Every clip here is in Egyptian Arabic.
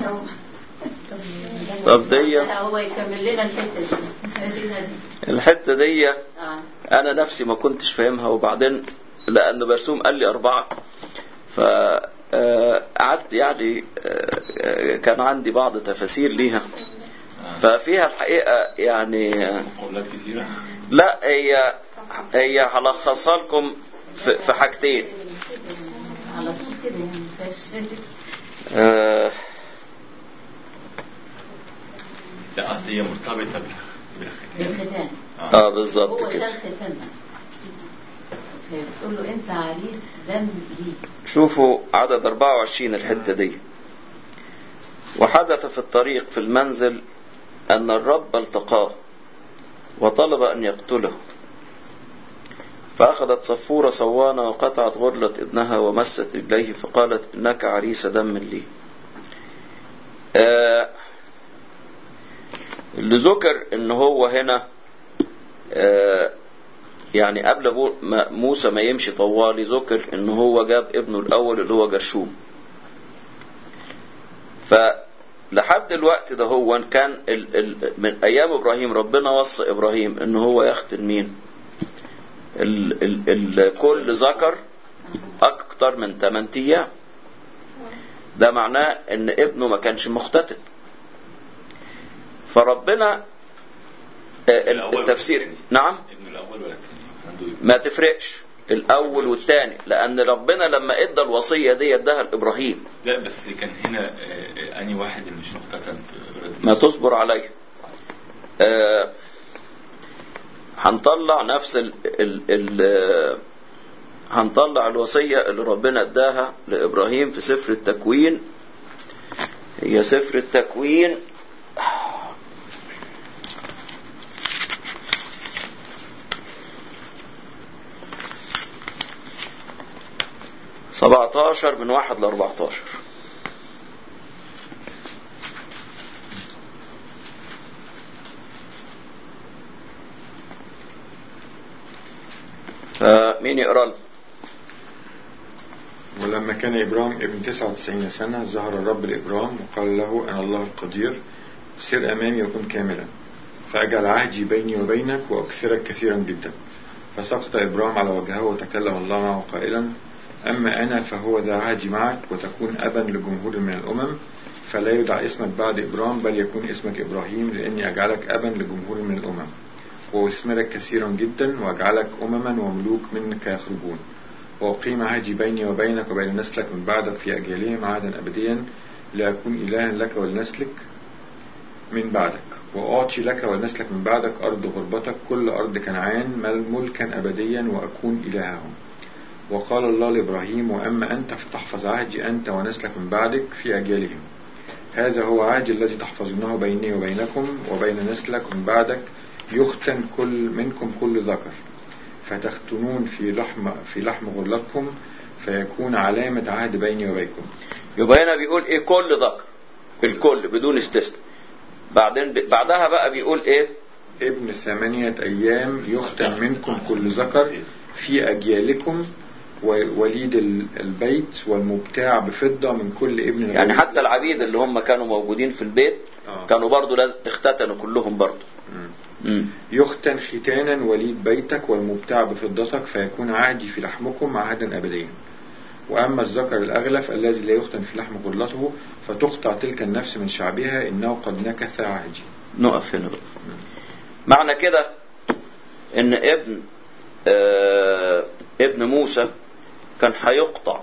طب دي لا هو يكمل لنا الحته دي خلينا دي. الحتة دي اه انا نفسي ما كنتش فاهمها وبعدين لان برسوم قال لي اربعة ف آه، قعدت يعني آه، آه، كان عندي بعض تفاسير ليها ففيها الحقيقة يعني آه، قولات كثيرة لا هي هي هلخصها لكم في في حاجتين على طول كده يعني مفيهاش آه، لا أصل هي مرتبطة بال- بالختان بالختان اه بالظبط هو كده شال ختانها بتقول له انت عريس دم لي شوفوا عدد 24 الحتة دي وحدث في الطريق في المنزل أن الرب التقاه وطلب أن يقتله فأخذت صفورة صوانة وقطعت غرلة ابنها ومست رجليه فقالت إنك عريس دم لي آه اللي ذكر إن هو هنا آه يعني قبل مو- ما- موسى ما يمشي طوالي ذكر ان هو جاب ابنه الاول اللي هو جرشوم فلحد الوقت ده هو كان ال ال من ايام ابراهيم ربنا وصى ابراهيم ان هو يختن مين ال ال ال كل ذكر اكتر من 8 ايام ده معناه ان ابنه ما كانش مختتن فربنا آه، الأول التفسير والثاني. نعم ابن الأول ولا الثاني عنده ابن. ما تفرقش الاول والثاني لان ربنا لما ادى الوصيه دي اداها لابراهيم لا بس كان هنا آه، آه، أني واحد اللي مش مختتن في ولاد ما موسى. تصبر عليه آه، هنطلع نفس ال ال ال آه، هنطلع الوصية اللي ربنا اداها لإبراهيم في سفر التكوين هي سفر التكوين سبعتاشر من واحد لأربعتاشر فمين يقرا لنا؟ ولما كان إبرام ابن 99 سنة ظهر الرب لإبرام وقال له أنا الله القدير سر أمامي وكن كاملا فأجعل عهدي بيني وبينك وأكثرك كثيرا جدا فسقط إبرام على وجهه وتكلم الله معه قائلا أما أنا فهو ذا عهدي معك وتكون أبا لجمهور من الأمم فلا يدع اسمك بعد إبرام بل يكون اسمك إبراهيم لأني أجعلك أبا لجمهور من الأمم وأثمرك كثيرا جدا وأجعلك أمما وملوك منك يخرجون وأقيم عهدي بيني وبينك وبين نسلك من بعدك في أجيالهم عهدا أبديا لأكون إلها لك ولنسلك من بعدك وأعطي لك ولنسلك من بعدك أرض غربتك كل أرض كنعان مل- ملكا أبديا وأكون إلههم وقال الله لإبراهيم وأما أنت فتحفظ عهدي أنت ونسلك من بعدك في أجيالهم هذا هو عهدي الذي تحفظونه بيني وبينكم وبين نسلك من بعدك يختن كل منكم كل ذكر فتختنون في لحم في لحم غرلتكم فيكون علامة عهد بيني وبينكم يبقى هنا بيقول ايه كل ذكر الكل بدون استثناء بعدين ب... بعدها بقى بيقول ايه ابن ثمانية أيام يختن منكم كل ذكر في أجيالكم ووليد ال- البيت والمبتاع بفضة من كل ابن يعني غير- حتى العبيد اللي هم كانوا موجودين في البيت آه. كانوا برضو لازم اختتنوا كلهم برضو مم. مم. يختن ختانا وليد بيتك والمبتاع بفضتك فيكون عهدي في لحمكم عهدا أبديا وأما الذكر الأغلف الذي لا يختن في لحم غرلته فتقطع تلك النفس من شعبها إنه قد نكث عهدي نقف هنا بقى معنى كده ان ابن آه ابن موسى كان هيقطع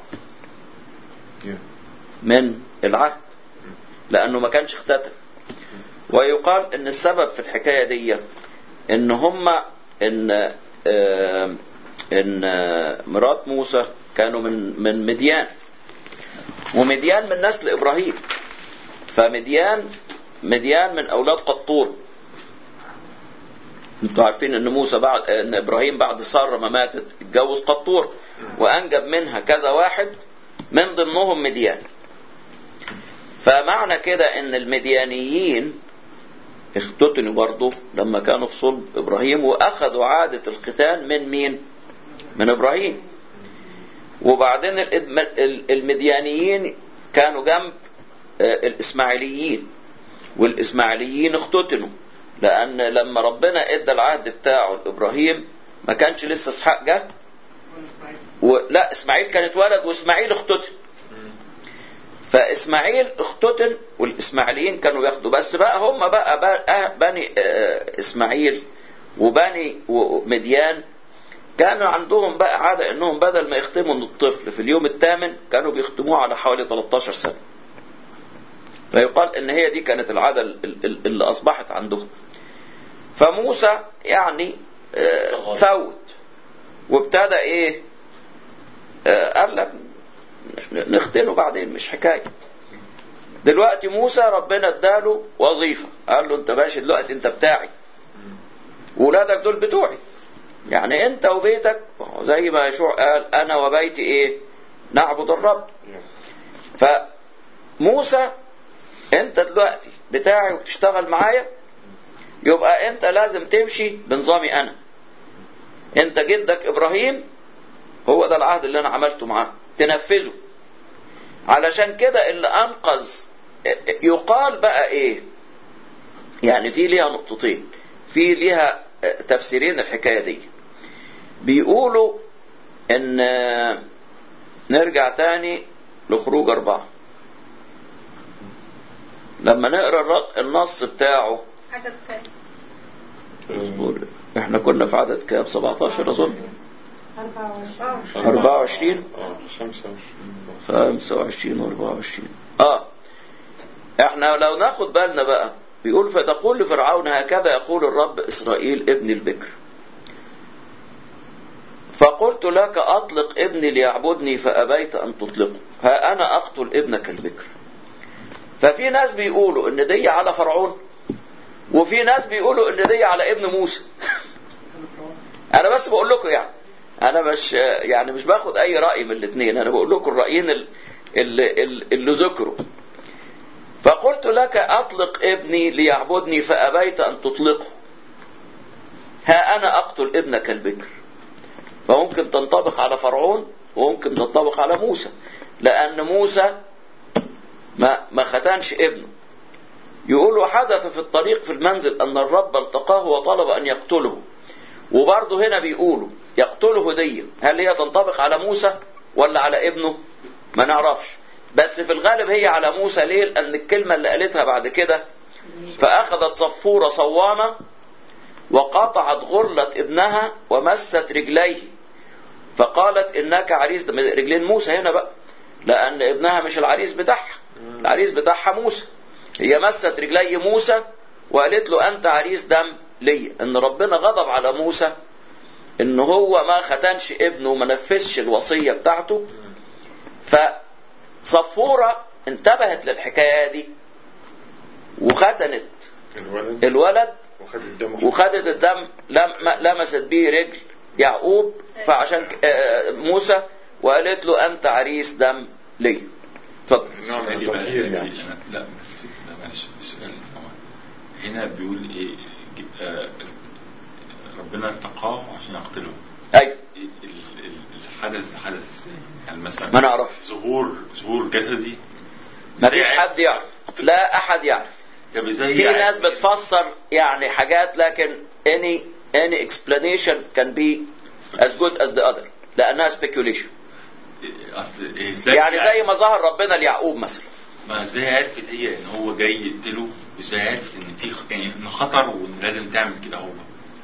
من العهد لانه ما كانش اختتن ويقال ان السبب في الحكايه دي ان هم ان آه ان آه مرات موسى كانوا من من مديان ومديان من نسل ابراهيم فمديان مديان من اولاد قطور انتوا عارفين ان موسى بعد ان ابراهيم بعد ساره ما ماتت اتجوز قطور وانجب منها كذا واحد من ضمنهم مديان فمعنى كده ان المديانيين اختتنوا برضه لما كانوا في صلب ابراهيم واخذوا عاده الختان من مين؟ من ابراهيم وبعدين الإدم- ال- المديانيين كانوا جنب آه، الإسماعيليين والإسماعيليين اختتنوا لأن لما ربنا ادى العهد بتاعه لإبراهيم ما كانش لسه إسحاق جه و... لا إسماعيل كان اتولد وإسماعيل اختتن فإسماعيل اختتن والإسماعيليين كانوا ياخدوا بس بقى هم بقى, بقى بني آه، إسماعيل وبني ومديان كانوا عندهم بقى عادة انهم بدل ما يختموا الطفل في اليوم الثامن كانوا بيختموه على حوالي 13 سنة فيقال ان هي دي كانت العادة ال- ال- اللي اصبحت عندهم فموسى يعني آه، فوت وابتدى ايه آه، قال لك نختنه بعدين مش حكاية دلوقتي موسى ربنا اداله وظيفة قال له انت ماشي دلوقتي انت بتاعي ولادك دول بتوعي يعني انت وبيتك زي ما يشوع قال انا وبيتي ايه نعبد الرب فموسى انت دلوقتي بتاعي وبتشتغل معايا يبقى انت لازم تمشي بنظامي انا انت جدك ابراهيم هو ده العهد اللي انا عملته معاه تنفذه علشان كده اللي انقذ يقال بقى ايه يعني في ليها نقطتين في ليها تفسيرين الحكايه دي بيقولوا ان نرجع تاني لخروج اربعه لما نقرا الر- النص بتاعه عدد كام؟ اصبر احنا كنا في عدد كام 17 اظن 24 24 اه 25 25 و 24 اه احنا لو ناخد بالنا بقى بيقول فتقول لفرعون هكذا يقول الرب اسرائيل ابن البكر فقلت لك اطلق ابني ليعبدني فابيت ان تطلقه ها انا اقتل ابنك البكر ففي ناس بيقولوا ان دي على فرعون وفي ناس بيقولوا ان دي على ابن موسى انا بس بقول لكم يعني انا مش يعني مش باخد اي راي من الاثنين انا بقول لكم الرايين ال- اللي, اللي, اللي ذكروا فقلت لك اطلق ابني ليعبدني فابيت ان تطلقه ها انا اقتل ابنك البكر فممكن تنطبق على فرعون وممكن تنطبق على موسى لان موسى ما ما ختنش ابنه يقول وحدث في الطريق في المنزل ان الرب التقاه وطلب ان يقتله وبرضه هنا بيقولوا يقتله دي هل هي تنطبق على موسى ولا على ابنه ما نعرفش بس في الغالب هي على موسى ليه لان الكلمة اللي قالتها بعد كده فاخذت صفورة صوامة وقطعت غرلة ابنها ومست رجليه فقالت انك عريس ده رجلين موسى هنا بقى لان ابنها مش العريس بتاعها العريس بتاعها موسى هي مست رجلي موسى وقالت له انت عريس دم ليا ان ربنا غضب على موسى ان هو ما ختنش ابنه وما نفذش الوصيه بتاعته فصفوره انتبهت للحكايه دي وختنت الولد الولد وخد الدم وخدت الدم لم لمست بيه رجل يعقوب فعشان ك- آه، موسى وقالت له انت عريس دم ليا اتفضل نوع من سؤالي بقى التطهير يأتي- يعني أنا- لا بس لا معلش سؤال هو هنا بيقول ايه ج- آه، ربنا التقاه عشان يقتله ايوه إيه ال- ال- الحدث حدث ازاي؟ يعني مثلا ما نعرفش. ظهور ظهور جسدي ما فيش حد يعرف لا احد يعرف طب ازاي في يعني؟ ناس بتفسر يعني حاجات لكن any any explanation can be as good as the other لانها speculation إيه- اصل إيه ازاي يعني زي ما ظهر ربنا ليعقوب مثلا ما ازاي عرفت هي ان هو جاي يقتله وازاي عرفت ان في خ- يعني ان خطر وان لازم تعمل كده هو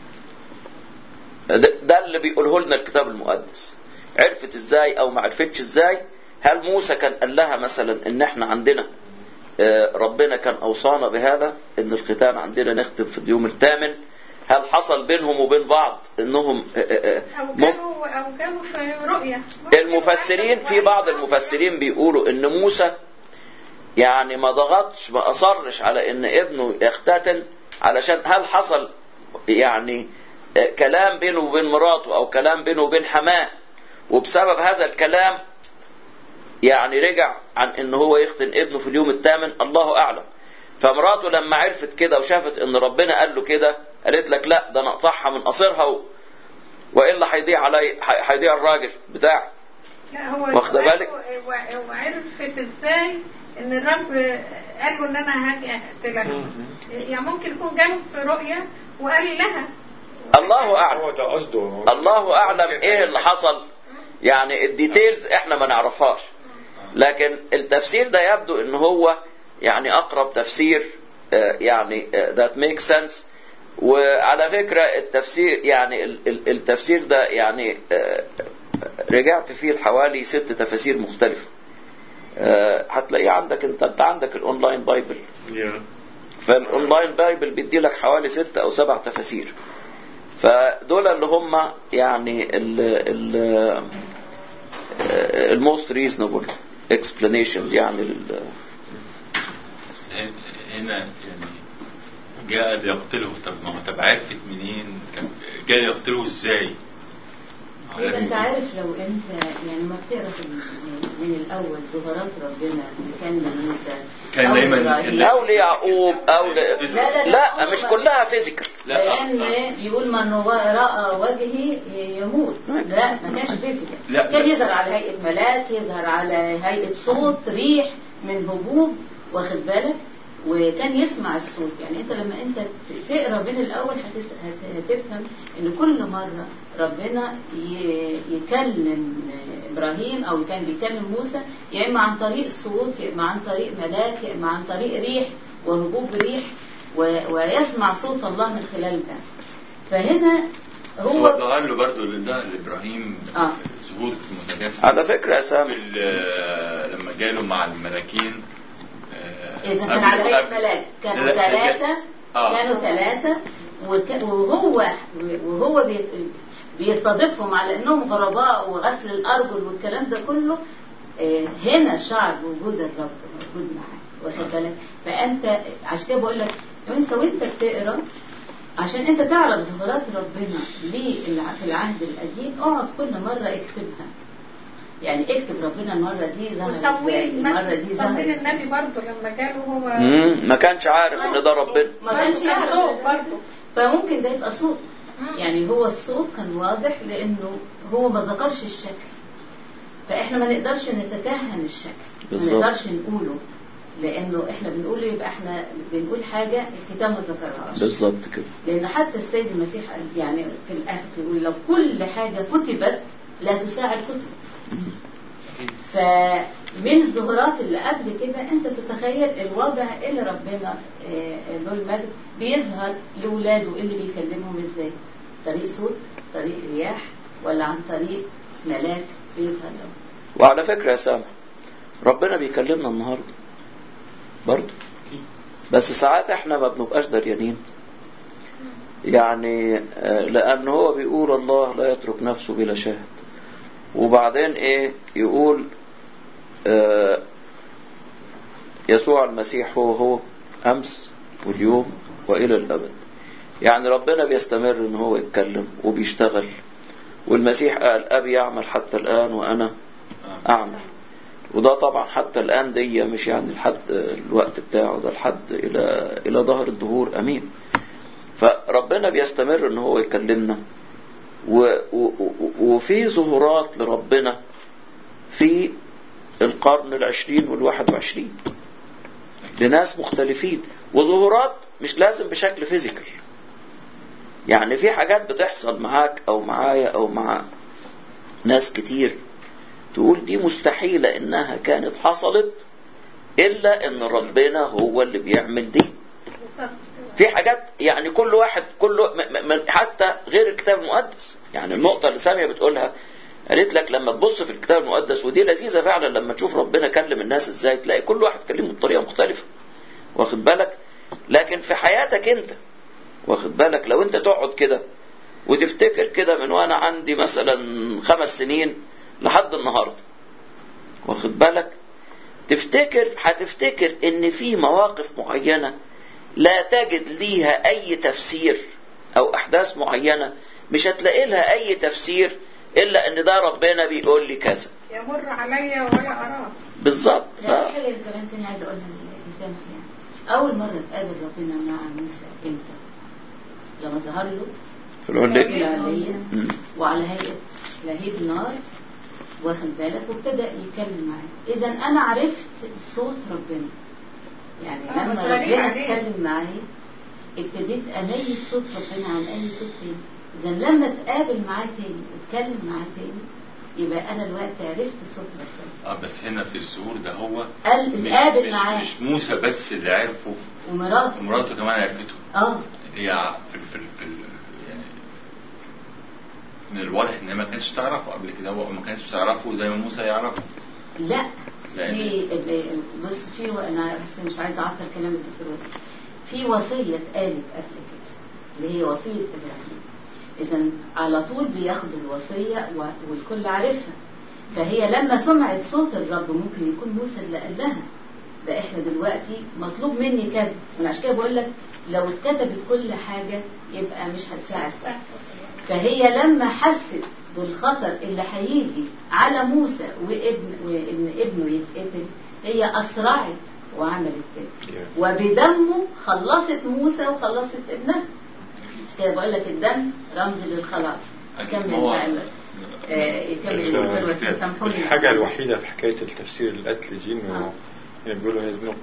ده, ده اللي بيقوله لنا الكتاب المقدس عرفت ازاي او ما عرفتش ازاي هل موسى كان قال لها مثلا ان احنا عندنا آه، ربنا كان اوصانا بهذا ان الختان عندنا نختم في اليوم الثامن هل حصل بينهم وبين بعض انهم آه، آه، آه، او مم- كانوا او كانوا في رؤيه المفسرين في بعض المفسرين بيقولوا ان موسى يعني ما ضغطش ما اصرش على ان ابنه يختتن علشان هل حصل يعني آه، كلام بينه وبين مراته او كلام بينه وبين حماه وبسبب هذا الكلام يعني رجع عن ان هو يختن ابنه في اليوم الثامن الله اعلم فمراته لما عرفت كده وشافت ان ربنا قال له كده قالت لك لا ده انا اقطعها من قصرها و... والا هيضيع علي ح- هيضيع الراجل بتاعي لا هو واخدة سؤاله بالك؟ و- وعرفت ازاي ان الرب قال له ان انا هاجي اقتلك يعني ممكن يكون جاله في رؤيه وقال لها الله اعلم هو ده قصده الله اعلم ايه اللي حصل يعني الديتيلز احنا ما نعرفهاش لكن التفسير ده يبدو ان هو يعني اقرب تفسير آه، يعني ذات ميك سنس وعلى فكرة التفسير يعني ال- ال- التفسير ده يعني آه، رجعت فيه لحوالي ست تفاسير مختلفة آه، هتلاقيه عندك انت انت عندك الاونلاين بايبل فالاونلاين بايبل بيدي لك حوالي ست او سبع تفاسير فدول اللي هم يعني ال ال الموست ريزونبل explanations يعني لل بس هنا يعني جاء ليقتله طب ما هو طب عرفت منين طب جاء ليقتله ازاي؟ طيب انت عارف لو انت يعني ما بتقرا في ال- من الاول ظهورات ربنا اللي كان لموسى كان أو دايماً إبراهيم، او ليعقوب او ل... لا، لا، لا مش كلها فيزيكال لان يقول من راى وجهي يموت لا ما كانش فيزيكال لا، كان بس- يظهر على هيئه ملاك يظهر على هيئه صوت ريح من هبوب واخد بالك وكان يسمع الصوت يعني انت لما انت تقرا من الاول هتس... هت... هتفهم ان كل مره ربنا ي... يكلم ابراهيم او كان بيكلم موسى يا اما عن طريق صوت يا اما عن طريق ملاك يا اما عن طريق ريح وهبوب ريح و... ويسمع صوت الله من خلال ده فهنا هو هو ظهر له برضه اللي ظهر لابراهيم آه. ظهور متجسد على فكرة يا سامي ال- لما جاله مع الملاكين آه، إذا كان قبل- على هيئة قبل- ملاك كانوا لا، لا، ثلاثة آه. كانوا ثلاثة وك- وهو وهو بي- بيستضيفهم على انهم غرباء وغسل الارجل والكلام ده كله آه، هنا شعر بوجود الرب موجود معاه واخد بالك فانت عشان كده بقول لك انت وانت بتقرا عشان انت تعرف ظهورات ربنا ليه الع- في العهد القديم اقعد كل مره اكتبها يعني اكتب ربنا المره دي ظهر ازاي وصمويل المره مثلا دي صمويل ظهر النبي برضه لما جاله هو مم، ما كانش عارف ان ده ربنا ما كانش كان يعرف صوت برضه فممكن ده يبقى صوت مم. يعني هو الصوت كان واضح لانه هو ما ذكرش الشكل فاحنا ما نقدرش نتكهن الشكل ما بالظبط. نقدرش نقوله لانه احنا بنقول يبقى احنا بنقول حاجه الكتاب ما ذكرهاش بالظبط كده لان حتى السيد المسيح قال يعني في الاخر يقول لو كل حاجه كتبت لا تساعد كتب فمن الظهورات اللي قبل كده انت تتخيل الوضع اللي ربنا آه، له المجد بيظهر لاولاده اللي بيكلمهم ازاي طريق صوت طريق رياح ولا عن طريق ملاك بيظهر لهم وعلى فكرة يا سامح ربنا بيكلمنا النهاردة برضه بس ساعات احنا ما بنبقاش دريانين يعني آه، لان هو بيقول الله لا يترك نفسه بلا شاهد وبعدين ايه يقول آه، يسوع المسيح هو هو امس واليوم والى الابد يعني ربنا بيستمر ان هو يتكلم وبيشتغل والمسيح قال ابي يعمل حتى الان وانا آه. أعمل وده طبعا حتى الآن دي مش يعني لحد الوقت بتاعه ده لحد إلى إلى ظهر الدهور أمين فربنا بيستمر إن هو يكلمنا و و و وفي ظهورات لربنا في القرن العشرين والواحد وعشرين لناس مختلفين وظهورات مش لازم بشكل فيزيكال يعني في حاجات بتحصل معاك أو معايا أو مع ناس كتير تقول دي مستحيلة انها كانت حصلت الا ان ربنا هو اللي بيعمل دي بالظبط في حاجات يعني كل واحد كل م- م- من حتى غير الكتاب المقدس يعني النقطة اللي سامية بتقولها قالت لك لما تبص في الكتاب المقدس ودي لذيذة فعلا لما تشوف ربنا كلم الناس ازاي تلاقي كل واحد كلمه بطريقة مختلفة واخد بالك لكن في حياتك انت واخد بالك لو انت تقعد كده وتفتكر كده من وانا عندي مثلا خمس سنين لحد النهارده واخد بالك تفتكر هتفتكر ان في مواقف معينة لا تجد ليها اي تفسير او احداث معينة مش هتلاقي لها اي تفسير الا ان ده ربنا بيقول لي كذا يمر عليا ولا اراه بالظبط لا في آه. حاجة كمان تاني عايزة أقولها لسامح يعني أول مرة تقابل ربنا مع موسى إمتى؟ لما ظهر له في العلية العلية مم. وعلى هيئة لهيب نار واخد بالك وابتدى يتكلم معاه اذا انا عرفت صوت ربنا يعني آه، لما بس غريب ربنا عليه. اتكلم معايا ابتديت اميز صوت ربنا عن اي صوت تاني اذا لما اتقابل معاه تاني واتكلم معاه تاني يبقى انا دلوقتي عرفت صوت ربنا اه بس هنا في الظهور ده هو قال مش, اتقابل مش, معاه مش موسى بس اللي عرفه ومراته ومراته كمان عرفته اه هي في في في يعني من الواضح ان هي ما كانتش تعرفه قبل كده هو ما كانتش تعرفه زي ما موسى يعرفه لا لا، في بص في انا بس مش عايزه اعطل كلام الدكتور واسع في وصيه اتقالت قبل كده اللي هي وصيه ابراهيم اذا على طول بياخدوا الوصيه و- والكل عارفها فهي لما سمعت صوت الرب ممكن يكون موسى اللي قال لها ده احنا دلوقتي مطلوب مني كذا انا عشان كده بقول لك لو اتكتبت كل حاجه يبقى مش هتساعد صح فهي لما حست بالخطر اللي هيجي على موسى وابن وان ابنه يتقتل هي اسرعت وعملت كده Yeah. وبدمه خلصت موسى وخلصت ابنها مش كده بقول لك الدم رمز للخلاص كمل هو- بقى ال- آه، يكمل الدكتور بس سامحوني الحاجة الوحيدة في حكاية التفسير القتل دي انه آه. يعني بيقولوا هذه نقطة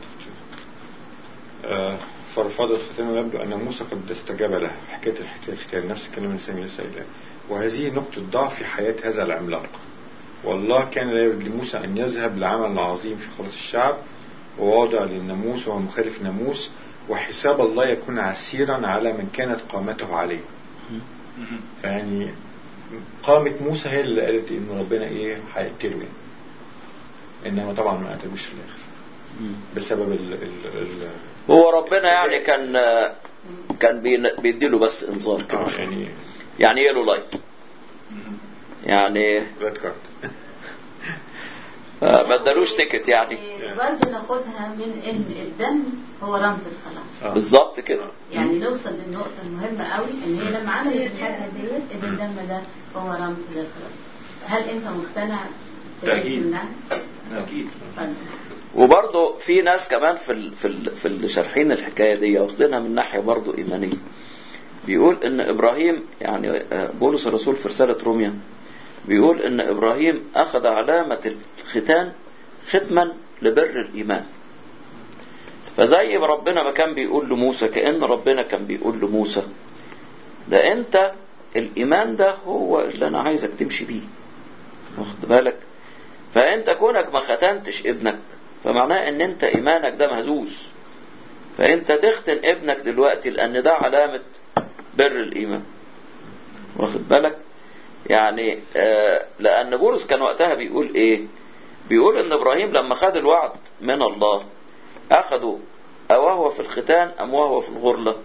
آه، فرفضت ختانه ويبدو أن موسى قد استجاب له في حكاية الحت- الاختيار نفس الكلام اللي سامي لسه قايلاه وهذه نقطة ضعف في حياة هذا العملاق والله كان لا يرد لموسى أن يذهب لعمل عظيم في خلاص الشعب وواضع للناموس وهو مخالف الناموس وحساب الله يكون عسيرا على من كانت قامته عليه مهم. فيعني قامة موسى هي اللي قالت ان ربنا ايه هيقتله يعني انما طبعا ما قتلوش في الاخر بسبب ال ال ال هو ربنا يعني كان كان بين- بيديله بس انذار كده اه شوية. يعني يعني يلو لايت مهم. يعني ريد كارد آه، ما ادالوش تيكت يعني برضه ناخدها من ان الدم هو رمز الخلاص آه. بالظبط كده يعني نوصل للنقطة المهمة قوي ان هي لما عملت الحاجة ديت ان الدم ده هو رمز للخلاص هل انت مقتنع تأكيد. بالنعم؟ اكيد اتفضل. وبرضه في ناس كمان في ال في ال في اللي شارحين الحكايه دي واخدينها من ناحيه برضه ايمانيه بيقول ان ابراهيم يعني آه، بولس الرسول في رساله روميا بيقول ان ابراهيم اخذ علامه الختان ختما لبر الايمان فزي ما ربنا ما كان بيقول لموسى كأن ربنا كان بيقول لموسى ده انت الايمان ده هو اللي انا عايزك تمشي بيه واخد بالك فانت كونك ما ختنتش ابنك فمعناه ان انت ايمانك ده مهزوز فانت تختن ابنك دلوقتي لان ده علامة بر الايمان واخد بالك يعني آه لان بولس كان وقتها بيقول ايه بيقول ان ابراهيم لما خد الوعد من الله اخده اوهو في الختان ام وهو في الغرلة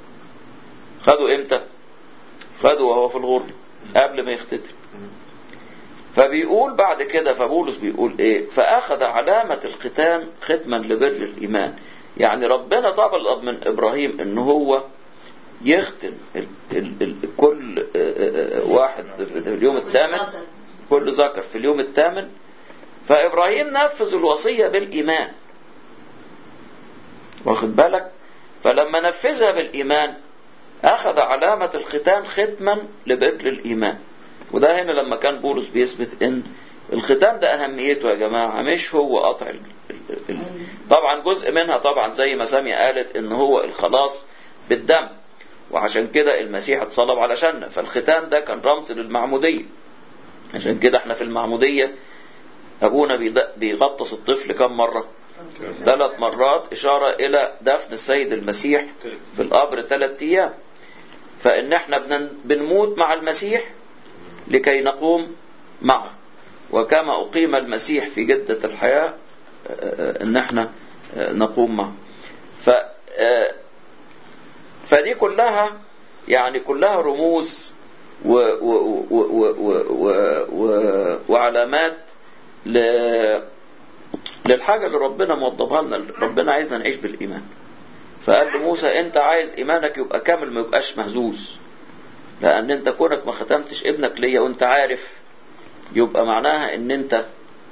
خدوا امتى خدوا وهو في الغرلة قبل ما يختتن فبيقول بعد كده فبولس بيقول ايه فاخذ علامة الختان ختما لبر الايمان يعني ربنا طلب من ابراهيم ان هو يختم ال ال ال كل آه، آه، آه، واحد في اليوم الثامن كل ذكر في اليوم الثامن فابراهيم نفذ الوصية بالايمان واخد بالك فلما نفذها بالايمان اخذ علامة الختان ختما لبر الايمان وده هنا لما كان بولس بيثبت ان الختان ده اهميته يا جماعة مش هو قطع ال... ال... ال... طبعا جزء منها طبعا زي ما سامية قالت ان هو الخلاص بالدم وعشان كده المسيح اتصلب علشاننا فالختان ده كان رمز للمعمودية عشان كده احنا في المعمودية ابونا بيد- بيغطس الطفل كم مرة ثلاث مرات اشارة الى دفن السيد المسيح في القبر ثلاث ايام فان احنا بنن- بنموت مع المسيح لكي نقوم معه وكما أقيم المسيح في جدة الحياة آه، إن احنا آه، نقوم معه ف آه، فدي كلها يعني كلها رموز و و و و و و و وعلامات ل للحاجة اللي ربنا موضبها لنا ربنا عايزنا نعيش بالإيمان فقال لموسى أنت عايز إيمانك يبقى كامل ما يبقاش مهزوز لأن أنت كونك ما ختمتش ابنك ليا وأنت عارف يبقى معناها ان انت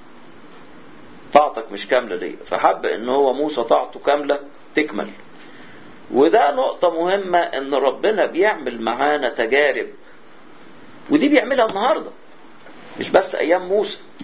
طاعتك مش كاملة ليا فحب ان هو موسى طاعته كاملة تكمل وده نقطة مهمة ان ربنا بيعمل معانا تجارب ودي بيعملها النهاردة مش بس ايام موسى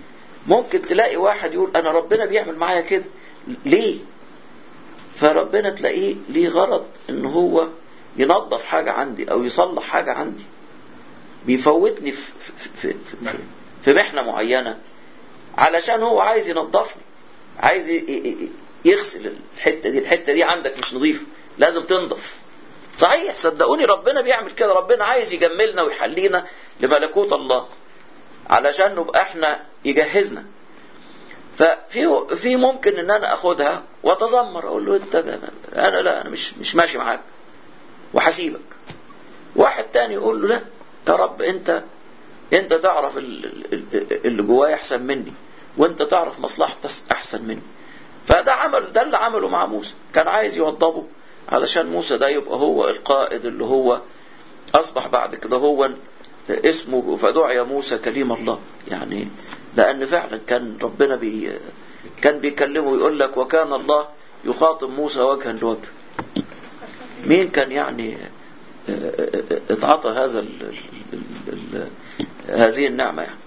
ممكن تلاقي واحد يقول انا ربنا بيعمل معايا كده ليه فربنا تلاقيه ليه غرض ان هو ينظف حاجة عندي او يصلح حاجة عندي بيفوتني في, في, في, في, في محنة معينة علشان هو عايز ينظفني عايز ي- ي- يغسل الحتة دي الحتة دي عندك مش نظيفة لازم تنضف صحيح صدقوني ربنا بيعمل كده ربنا عايز يجملنا ويحلينا لملكوت الله علشان نبقى احنا يجهزنا ففي في ممكن ان انا اخدها واتذمر اقول له انت انا لا انا مش مش ماشي معاك وهسيبك واحد تاني يقول له لا يا رب انت انت تعرف ال- ال- اللي جوايا احسن مني وانت تعرف مصلحتك احسن مني فده عمل ده اللي عمله مع موسى كان عايز يوضبه علشان موسى ده يبقى هو القائد اللي هو اصبح بعد كده هو اسمه فدعي موسى كليم الله يعني لان فعلا كان ربنا بي كان بيكلمه ويقول لك وكان الله يخاطب موسى وجها لوجه مين كان يعني اتعاطى هذا ال ال ال هذه النعمة يعني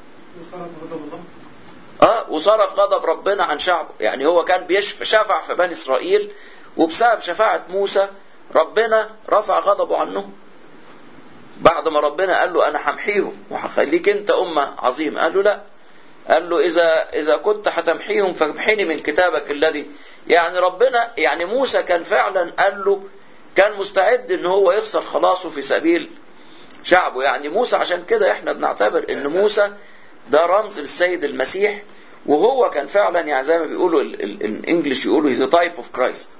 اه وصرف غضب ربنا عن شعبه يعني هو كان بيشفع شفع في بني اسرائيل وبسبب شفاعة موسى ربنا رفع غضبه عنهم بعد ما ربنا قال له انا همحيهم وهخليك انت امة عظيمة قال له لا قال له اذا اذا كنت هتمحيهم فامحيني من كتابك الذي يعني ربنا يعني موسى كان فعلا قال له كان مستعد ان هو يخسر خلاصه في سبيل شعبه يعني موسى عشان كده احنا بنعتبر ان موسى ده رمز للسيد المسيح وهو كان فعلا يعني زي ما بيقولوا الانجليش يقولوا هيز تايب اوف كرايست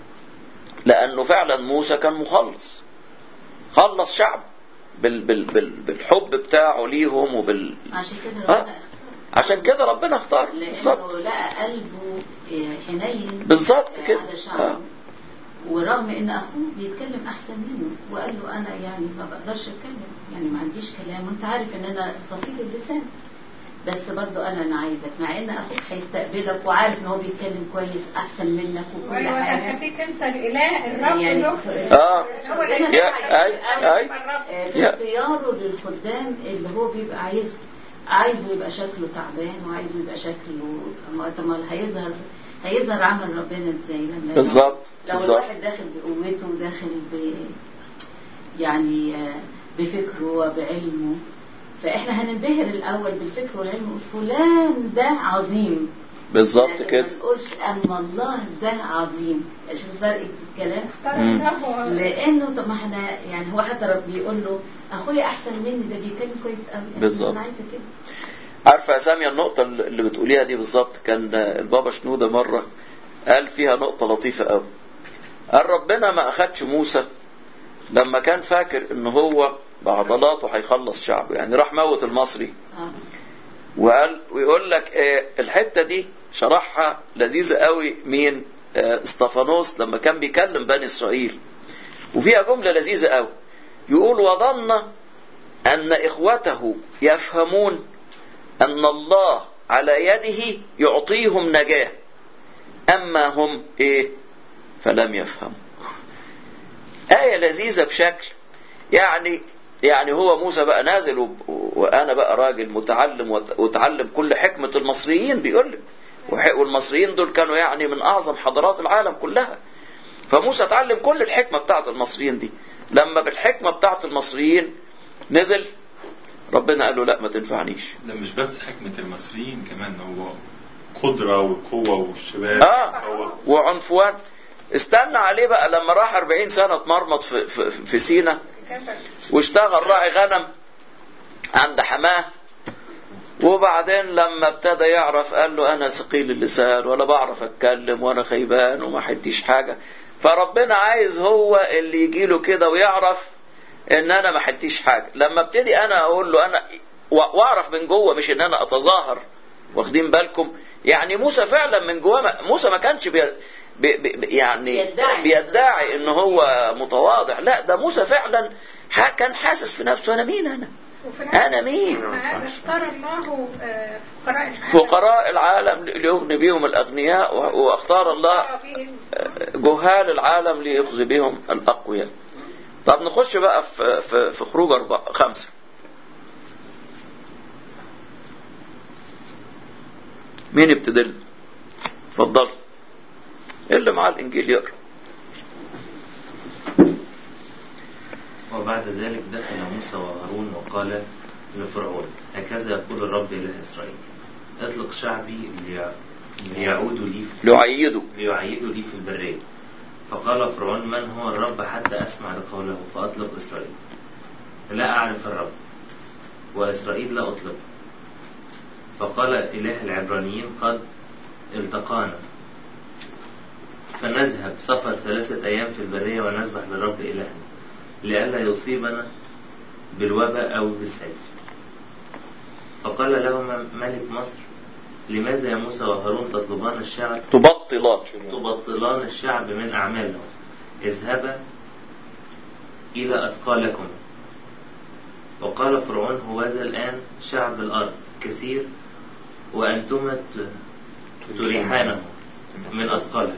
لانه فعلا موسى كان مخلص خلص شعب بال بال بال بالحب بتاعه ليهم وبال عشان كده آه. ربنا اختار عشان كده ربنا اختار بالظبط لانه لقى قلبه آه، حنين بالظبط آه، كده. على شعبه ورغم ان اخوه بيتكلم احسن منه وقال له انا يعني ما بقدرش اتكلم يعني ما عنديش كلام وانت عارف ان انا صفيت اللسان بس برضو انا انا عايزك مع ان اخوك هيستقبلك وعارف ان هو بيتكلم كويس احسن منك وكل وقال له حاجه هخليك انت الاله الرب يعني الرب اه هو اللي ربنا يا بقى اي اي آه، في يا. اختياره للخدام اللي هو بيبقى عايز عايزه يبقى شكله تعبان وعايزه يبقى شكله ما- طب ما هيظهر هيظهر عمل ربنا ازاي لما بالظبط لو بالظبط الواحد داخل بقوته وداخل ب يعني آه، بفكره وبعلمه فاحنا هننبهر الاول بالفكر والعلم نقول فلان ده عظيم بالظبط لكن كده ما تقولش اما الله ده عظيم شوف الفرق في الكلام اختار مم. الله لانه طب ما احنا يعني هو حتى رب بيقول له اخويا احسن مني ده بيتكلم كويس قوي يعني بالظبط. انا عايزه كده عارفة يا سامية النقطة اللي بتقوليها دي بالظبط كان البابا شنودة مرة قال فيها نقطة لطيفة قوي قال ربنا ما أخدش موسى لما كان فاكر ان هو بعضلاته هيخلص شعبه يعني راح موت المصري اه وقال ويقول لك آه، الحتة دي شرحها لذيذة قوي مين آه، استفانوس لما كان بيكلم بني إسرائيل وفيها جملة لذيذة قوي يقول وظن أن إخوته يفهمون أن الله على يده يعطيهم نجاة أما هم إيه فلم يفهموا آية لذيذة بشكل يعني يعني هو موسى بقى نازل وب- وانا بقى راجل متعلم وت- وتعلم كل حكمة المصريين بيقول لك وح- والمصريين دول كانوا يعني من اعظم حضارات العالم كلها فموسى اتعلم كل الحكمة بتاعت المصريين دي لما بالحكمة بتاعت المصريين نزل ربنا قال له لا ما تنفعنيش ده مش بس حكمة المصريين كمان هو قدرة وقوة والشباب اه هو وعنفوان استنى عليه بقى لما راح 40 سنة اتمرمط في, في, في سينا كفر واشتغل راعي غنم عند حماه وبعدين لما ابتدى يعرف قال له انا ثقيل اللسان ولا بعرف اتكلم وانا خيبان وما حديش حاجه فربنا عايز هو اللي يجي له كده ويعرف ان انا ما حديش حاجه لما ابتدي انا اقول له انا و- واعرف من جوه مش ان انا اتظاهر واخدين بالكم يعني موسى فعلا من جوه ما- موسى ما كانش بي بي بي يعني بيدعي. بيدعي ان هو متواضع لا ده موسى فعلا ح- كان حاسس في نفسه انا مين انا وفي الآخر انا مين ما اختار الله آه، فقراء العالم فقراء العالم ليغني بهم الاغنياء و- واختار الله بهم جهال العالم ليخزي بهم الاقوياء طب نخش بقى في في, في خروج أربعة خمسة مين يبتدي لنا؟ اتفضل اللي معاه الانجيل يقرا وبعد ذلك دخل موسى وهارون وقال لفرعون هكذا يقول الرب إله إسرائيل اطلق شعبي ليع- ليعودوا لي في ليعيدوا ليعيدوا لي في البرية فقال فرعون من هو الرب حتى أسمع لقوله فأطلق إسرائيل لا أعرف الرب وإسرائيل لا أطلق فقال إله العبرانيين قد التقانا فنذهب سفر ثلاثة أيام في البرية ونسبح للرب إلهنا لئلا يصيبنا بالوباء أو بالسيف فقال لهما ملك مصر لماذا يا موسى وهارون تطلبان الشعب تبطلان تبطلان الشعب من أعمالهم اذهبا إلى أثقالكم وقال فرعون هوذا الآن شعب الأرض كثير وأنتما ت- تريحانه من أثقالهم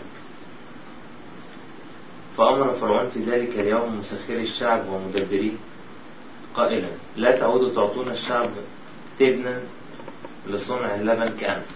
فأمر فرعون في ذلك اليوم مسخري الشعب ومدبريه قائلا لا تعودوا تعطون الشعب تبنا لصنع اللبن كأمس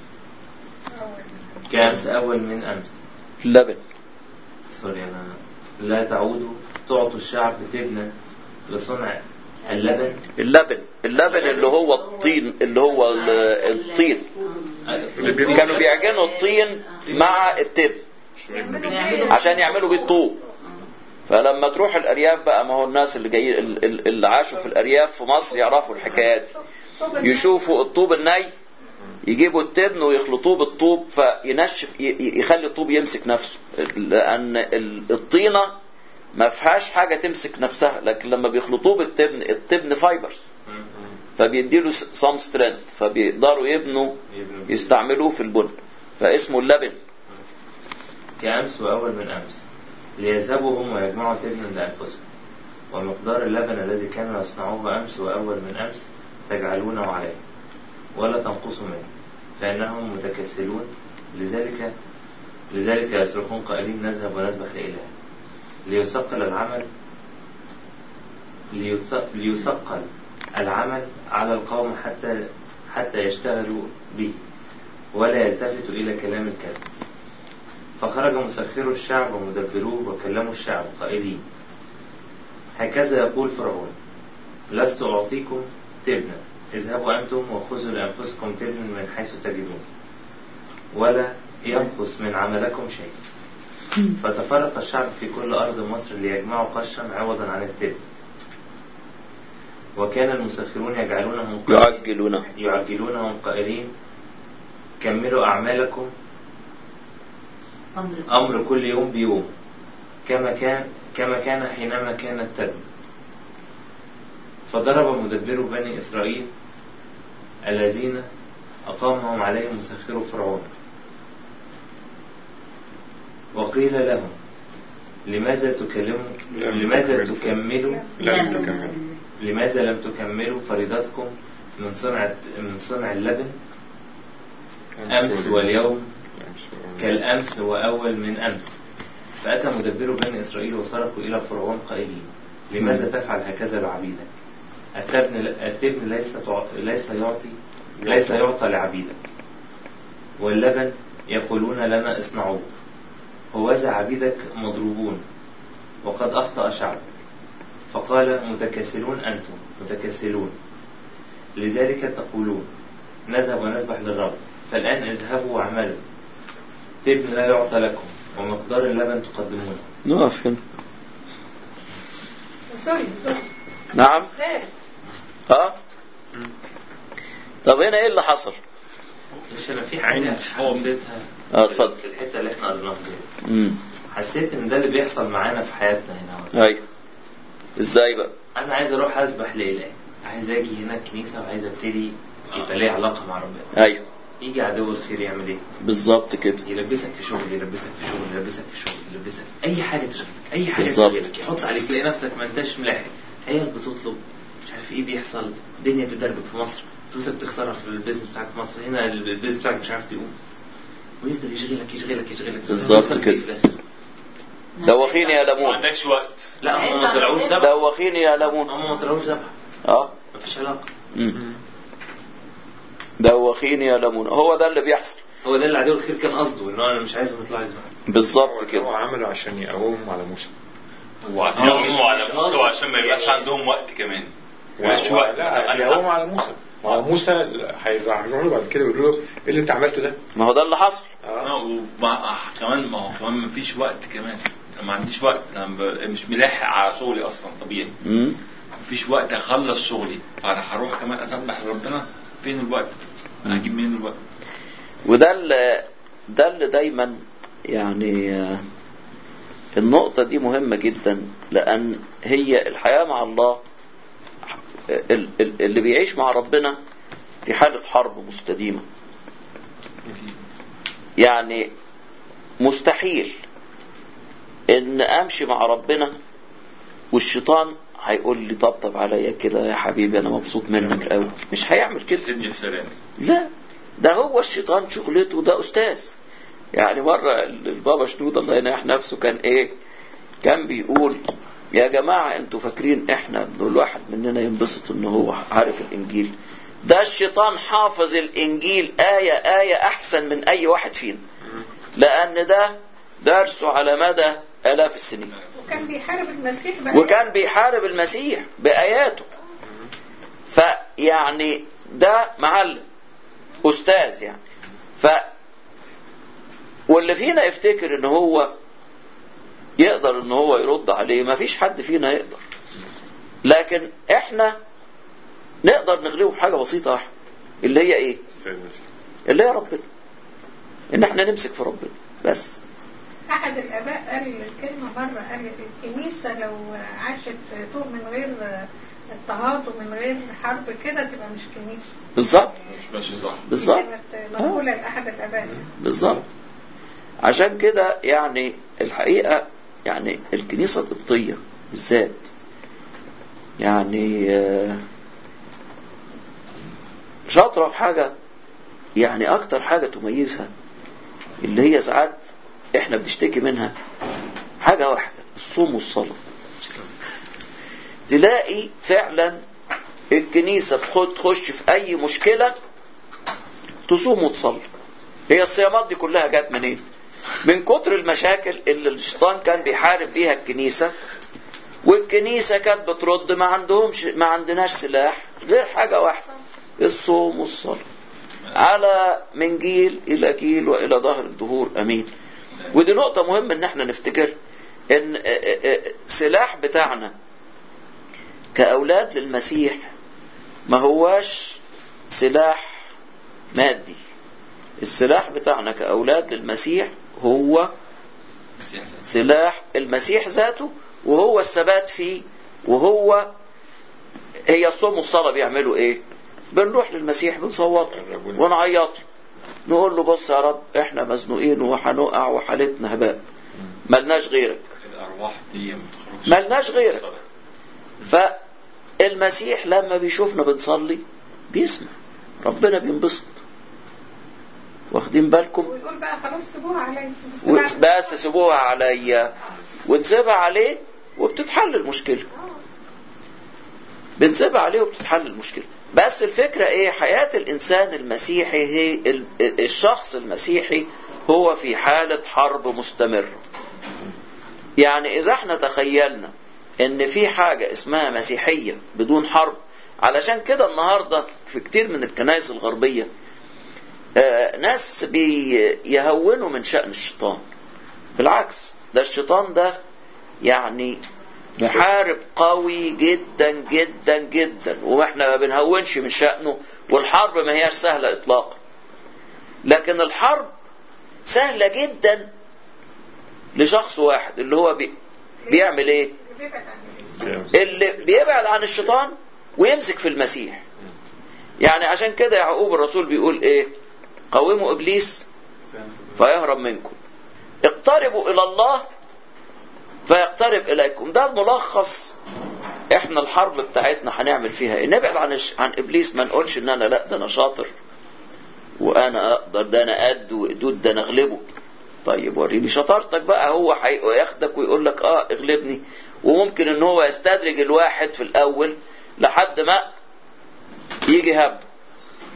كأمس أول من أمس اللبن سوري أنا لا تعودوا تعطوا الشعب تبنا لصنع اللبن اللبن اللبن اللي هو الطين اللي هو ال- الطين كانوا بيعجنوا الطين مع التب عشان يعملوا بيه الطوب فلما تروح الارياف بقى ما هو الناس اللي جايين ال- ال- اللي عاشوا في الارياف في مصر يعرفوا الحكايات دي يشوفوا الطوب الني يجيبوا التبن ويخلطوه بالطوب فينشف ي- ي- يخلي الطوب يمسك نفسه لان ال- الطينه ما فيهاش حاجه تمسك نفسها لكن لما بيخلطوه بالتبن التبن فايبرز فبيديله سام سترينث فبيقدروا يبنوا يبنوا يستعملوه في البن فاسمه اللبن كأمس وأول من أمس ليذهبوا هم ويجمعوا تبنا لأنفسهم ومقدار اللبن الذي كانوا يصنعوه أمس وأول من أمس تجعلونه عليه ولا تنقصوا منه فإنهم متكاسلون لذلك لذلك يصرخون قائلين نذهب ونذبح لإله ليثقل العمل ليث- ليثقل العمل على القوم حتى حتى يشتغلوا به ولا يلتفتوا إلى كلام الكذب فخرج مسخرو الشعب ومدبروه وكلموا الشعب قائلين هكذا يقول فرعون لست أعطيكم تبنا اذهبوا أنتم وخذوا لأنفسكم تبنا من حيث تجدون ولا ينقص من عملكم شيء فتفرق الشعب في كل أرض مصر ليجمعوا قشا عوضا عن التبن وكان المسخرون يجعلونهم قائلين- يعجلونه يعجلونهم قائلين كملوا أعمالكم أمر أمر كل يوم بيوم كما كان كما كان حينما كان التبن فضرب مدبر بني إسرائيل الذين أقامهم عليهم مسخر فرعون وقيل لهم لماذا تكلموا لم لماذا تكملوا. تكملوا لم تكمل لماذا لم تكملوا فريضتكم من صنع من صنع اللبن أمس واليوم كالأمس وأول من أمس فأتى مدبر بني إسرائيل وصرخوا إلى فرعون قائلين لماذا تفعل هكذا بعبيدك التبن, التبن ليس, تع... ليس يعطي ليس يعطى لعبيدك واللبن يقولون لنا اصنعوه هوذا عبيدك مضروبون وقد أخطأ شعب فقال متكاسلون أنتم متكاسلون لذلك تقولون نذهب ونذبح للرب فالآن اذهبوا واعملوا تبن لا يعطى لكم ومقدار اللبن تقدمونه نقف هنا سوري سوري نعم خير ها طب هنا ايه اللي حصل مش انا في حاجه حسيتها اه اتفضل في الحته اللي احنا قريناها دي امم حسيت ان ده اللي بيحصل معانا في حياتنا هنا ايوه ازاي بقى انا عايز اروح اسبح لإله عايز اجي هنا الكنيسه وعايز ابتدي يبقى لي علاقه مع ربنا ايوه يجي عدو الخير يعمل ايه بالظبط كده يلبسك في شغل يلبسك في شغل يلبسك في شغل يلبسك اي حاجه تشغلك اي حاجه بالظبط. تشغلك يحط عليك تلاقي نفسك ما انتش ملاحق عيال بتطلب مش عارف ايه بيحصل الدنيا بتدربك في مصر فلوسك بتخسرها في البيزنس بتاعك في مصر هنا البيزنس بتاعك مش عارف تقوم ويفضل يشغلك يشغلك يشغلك بالظبط توصل كده. في الآخر. دوخيني يا ما ليمون عندكش وقت لا هم ما طلعوش ذبح دوخيني يا ليمون هم ما طلعوش ذبح اه مفيش علاقه مم. دوخين يلمون هو ده اللي بيحصل هو ده اللي عدو الخير كان قصده ان انا مش عايزهم يطلعوا يسمعوا بالظبط هو كده عمله عشان يقومهم على موسى وعشان هو مش- يقوموا على مش موسى قصد. وعشان ما يبقاش يعني- عندهم وقت كمان و- مش و- وقت لا يقوموا على موسى ما هو موسى هيروحوا له بعد كده يقولوا له ايه اللي انت عملته ده؟ ما هو ده اللي حصل آه، ومع- كمان ما هو كمان ما فيش وقت كمان أنا ما عنديش وقت انا ب- مش ملاحق على شغلي اصلا طبيعي مم. مفيش وقت اخلص شغلي انا هروح كمان اسبح ربنا فين الوقت انا هجيب منين الوقت وده اللي ده اللي دايما يعني آه، النقطة دي مهمة جدا لأن هي الحياة مع الله ال- ال- اللي بيعيش مع ربنا في حالة حرب مستديمة يعني مستحيل ان امشي مع ربنا والشيطان هيقول لي طبطب عليا كده يا حبيبي انا مبسوط منك قوي مش هيعمل كده سيدني في سلام لا ده هو الشيطان شغلته ده استاذ يعني مرة البابا شنود الله يناح نفسه كان ايه كان بيقول يا جماعة انتوا فاكرين احنا ان الواحد مننا ينبسط ان هو عارف الانجيل ده الشيطان حافظ الانجيل آية آية احسن من اي واحد فينا لان ده درسه على مدى الاف السنين وكان بيحارب المسيح بقى وكان بيحارب المسيح بآياته فيعني ده معلم أستاذ يعني ف واللي فينا يفتكر ان هو يقدر ان هو يرد عليه ما فيش حد فينا يقدر لكن احنا نقدر نغلبه بحاجة بسيطة واحدة اللي هي ايه السيد المسيح اللي هي ربنا ان احنا نمسك في ربنا بس أحد الآباء قال كلمة مرة قال الكنيسة لو عاشت في طوق من غير اضطهاد ومن غير حرب كده تبقى مش كنيسة بالظبط مش ماشي صح بالظبط كانت مقولة لأحد الآباء بالظبط عشان كده يعني الحقيقة يعني الكنيسة القبطية بالذات يعني آه، شاطرة في حاجة يعني أكتر حاجة تميزها اللي هي ساعات إحنا بنشتكي منها حاجة واحدة الصوم والصلاة تلاقي فعلا الكنيسة بتخ- تخش في أي مشكلة تصوم وتصلي هي الصيامات دي كلها جت منين من كتر المشاكل اللي الشيطان كان بيحارب بيها الكنيسة والكنيسة كانت بترد ما عندهمش ما عندناش سلاح غير حاجة واحدة الصوم والصلاة على من جيل إلى جيل وإلى ظهر الدهور أمين ودي نقطة مهمة إن احنا نفتكر إن سلاح بتاعنا كأولاد للمسيح ما هواش سلاح مادي السلاح بتاعنا كأولاد للمسيح هو سلاح المسيح ذاته وهو الثبات فيه وهو هي الصوم والصلاة بيعملوا ايه بنروح للمسيح بنصوت له ونعيط له. نقول له بص يا رب احنا مزنوقين وهنقع وحالتنا هباء ملناش غيرك الارواح دي ما تخرجش ملناش غيرك فالمسيح لما بيشوفنا بنصلي بيسمع ربنا بينبسط واخدين بالكم ويقول بقى خلاص سيبوها عليا بس و- بعد- بس سيبوها عليا ونسيبها عليه وبتتحل المشكلة بنسيبها عليه وبتتحل المشكلة بس الفكرة ايه حياة الانسان المسيحي هي ال- الشخص المسيحي هو في حالة حرب مستمرة يعني اذا احنا تخيلنا ان في حاجة اسمها مسيحية بدون حرب علشان كده النهاردة في كتير من الكنائس الغربية آه، ناس بيهونوا من شأن الشيطان بالعكس ده الشيطان ده يعني محارب قوي جدا جدا جدا واحنا ما بنهونش من شأنه والحرب ما هياش سهلة اطلاقا لكن الحرب سهلة جدا لشخص واحد اللي هو بي بيعمل ايه بيبعد عن الإنسان. اللي بيبعد عن الشيطان ويمسك في المسيح يعني عشان كده يعقوب الرسول بيقول ايه قوموا ابليس فيهرب منكم اقتربوا الى الله فيقترب اليكم ده الملخص احنا الحرب بتاعتنا هنعمل فيها ايه نبعد عن الش... عن ابليس ما نقولش ان انا لا ده انا شاطر وانا اقدر ده انا قد وقدود ده انا اغلبه طيب وريني شطارتك بقى هو هياخدك ويقول لك اه اغلبني وممكن ان هو يستدرج الواحد في الاول لحد ما يجي هبده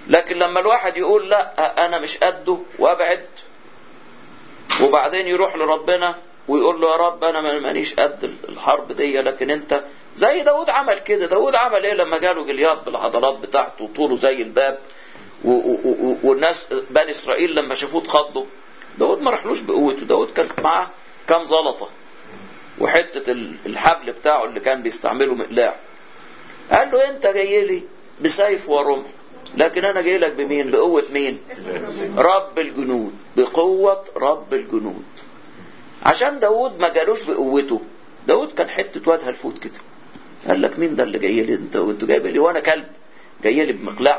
لكن لما الواحد يقول لا انا مش قده وابعد وبعدين يروح لربنا ويقول له يا رب انا مانيش قد الحرب دي لكن انت زي داود عمل كده داود عمل ايه لما جاله جلياد بالعضلات بتاعته وطوله زي الباب و و و والناس بني اسرائيل لما شافوه اتخضوا داود ما راحلوش بقوته داود كان معاه كام زلطه وحته الحبل بتاعه اللي كان بيستعمله مقلاع قال له انت جاي لي بسيف ورمح لكن انا جاي لك بمين بقوه مين رب الجنود بقوه رب الجنود عشان داود ما جالوش بقوته داود كان حته واد هلفوت كده قال لك مين ده اللي جاي لي انت وانت جايب لي وانا كلب جاي لي بمقلاع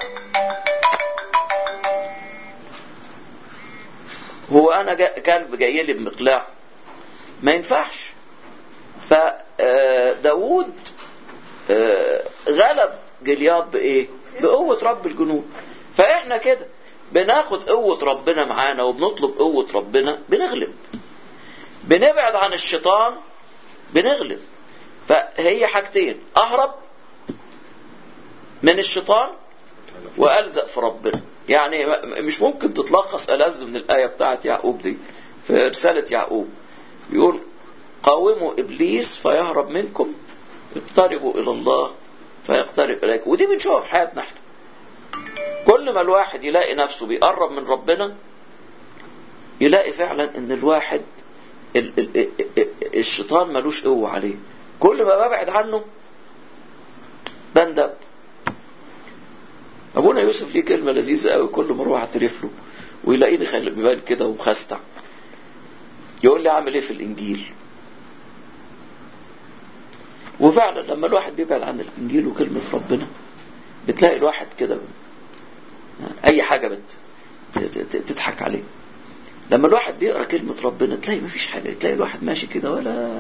هو انا جا كلب جاي لي بمقلاع ما ينفعش فداود غلب جلياد بايه بقوة رب الجنود فاحنا كده بناخد قوة ربنا معانا وبنطلب قوة ربنا بنغلب بنبعد عن الشيطان بنغلب فهي حاجتين اهرب من الشيطان والزق في ربنا يعني مش ممكن تتلخص ألذ من الآية بتاعت يعقوب دي في رسالة يعقوب يقول قاوموا إبليس فيهرب منكم اقتربوا إلى الله فيقترب إليكم ودي بنشوفها في حياتنا احنا كل ما الواحد يلاقي نفسه بيقرب من ربنا يلاقي فعلا ان الواحد ال ال ال الشيطان ملوش قوة عليه كل ما ببعد عنه بندب ابونا يوسف ليه كلمه لذيذه قوي كل ما اروح اعترف له ويلاقيني خلي ببال كده ومخستع يقول لي اعمل ايه في الانجيل وفعلا لما الواحد بيبعد عن الانجيل وكلمه ربنا بتلاقي الواحد كده اي حاجه بت تضحك عليه لما الواحد بيقرا كلمه ربنا تلاقي مفيش حاجه تلاقي الواحد ماشي كده ولا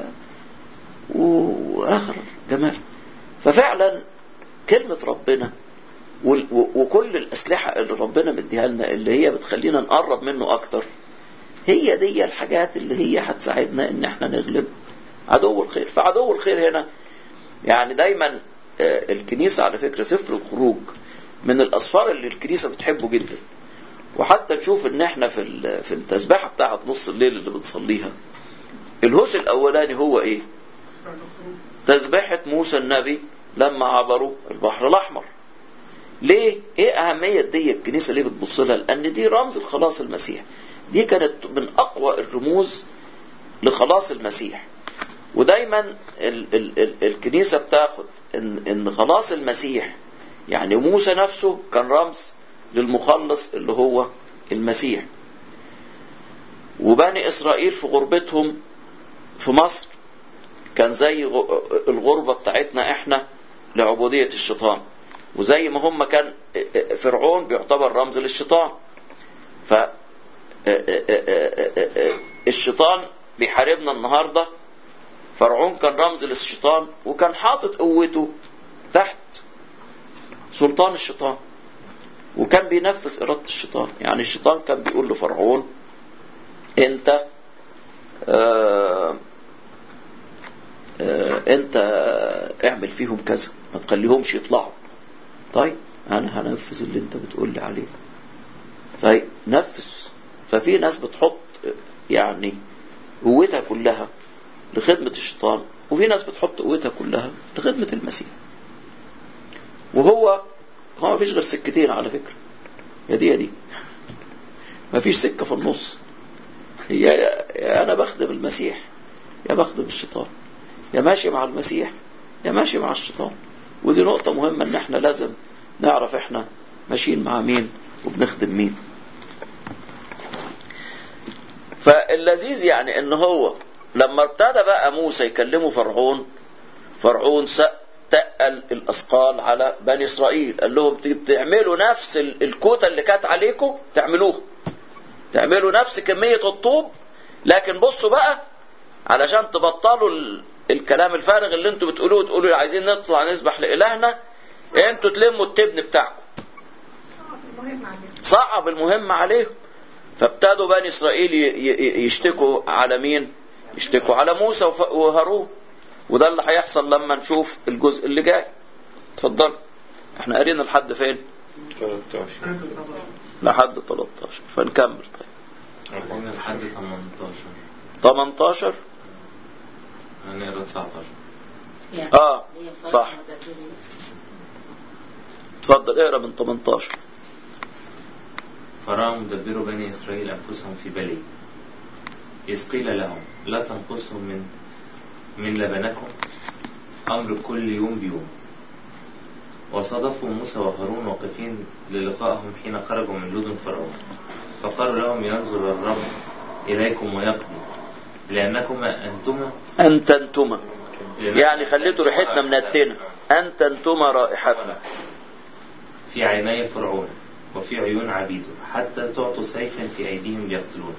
واخر جمال ففعلا كلمه ربنا وكل الأسلحة اللي ربنا مديها لنا اللي هي بتخلينا نقرب منه أكتر هي دي الحاجات اللي هي هتساعدنا إن احنا نغلب عدو الخير فعدو الخير هنا يعني دايما الكنيسة على فكرة سفر الخروج من الأسفار اللي الكنيسة بتحبه جدا وحتى نشوف ان احنا في في التسبيحة بتاعت نص الليل اللي بنصليها الهوس الأولاني هو ايه؟ تسبيحة موسى النبي لما عبروا البحر الأحمر ليه؟ ايه اهمية دي الكنيسة ليه بتبص لها؟ لان دي رمز الخلاص المسيح. دي كانت من اقوى الرموز لخلاص المسيح. ودايما ال ال ال الكنيسة بتاخد ان, إن خلاص المسيح يعني موسى نفسه كان رمز للمخلص اللي هو المسيح. وبني اسرائيل في غربتهم في مصر كان زي الغربة بتاعتنا احنا لعبودية الشيطان. وزي ما هم كان فرعون بيعتبر رمز للشيطان ف الشيطان بيحاربنا النهارده فرعون كان رمز للشيطان وكان حاطط قوته تحت سلطان الشيطان وكان بينفذ إرادة الشيطان يعني الشيطان كان بيقول لفرعون انت آه آه انت اعمل فيهم كذا ما تخليهمش يطلعوا طيب انا هنفذ اللي انت بتقول لي عليه طيب نفذ ففي ناس بتحط يعني قوتها كلها لخدمة الشيطان وفي ناس بتحط قوتها كلها لخدمة المسيح وهو هو ما فيش غير سكتين على فكرة يا دي يا دي ما فيش سكة في النص هي يا أنا بخدم المسيح يا بخدم الشيطان يا ماشي مع المسيح يا ماشي مع الشيطان ودي نقطة مهمة ان احنا لازم نعرف احنا ماشيين مع مين وبنخدم مين فاللذيذ يعني ان هو لما ابتدى بقى موسى يكلمه فرعون فرعون تقل الاثقال على بني اسرائيل قال لهم تعملوا نفس الكوتا اللي كانت عليكم تعملوها تعملوا نفس كمية الطوب لكن بصوا بقى علشان تبطلوا الكلام الفارغ اللي انتوا بتقولوه تقولوا عايزين نطلع نسبح لإلهنا انتوا تلموا التبن بتاعكم صعب المهم عليهم فابتدوا بني اسرائيل يشتكوا على مين يشتكوا على موسى وهارون وده اللي هيحصل لما نشوف الجزء اللي جاي اتفضل احنا قارينا لحد فين 13 لحد 13 فنكمل طيب هنا لحد 18 18 هنقرا 19 يعني اه هي الفرق صح مدبرين. اتفضل اقرا من 18 فرأى مدبر بني إسرائيل أنفسهم في بلي إذ قيل لهم لا تنقصهم من من لبنكم أمر كل يوم بيوم وصادفوا موسى وهارون واقفين للقائهم حين خرجوا من لدن فرعون فقالوا لهم ينظر الرب إليكم ويقضي لأنكما أنتما انت انتما يعني خليتوا ريحتنا منتنه انت انتما رائحتنا في عيني فرعون وفي عيون عبيده حتى تعطوا سيفا في أيديهم ليقتلون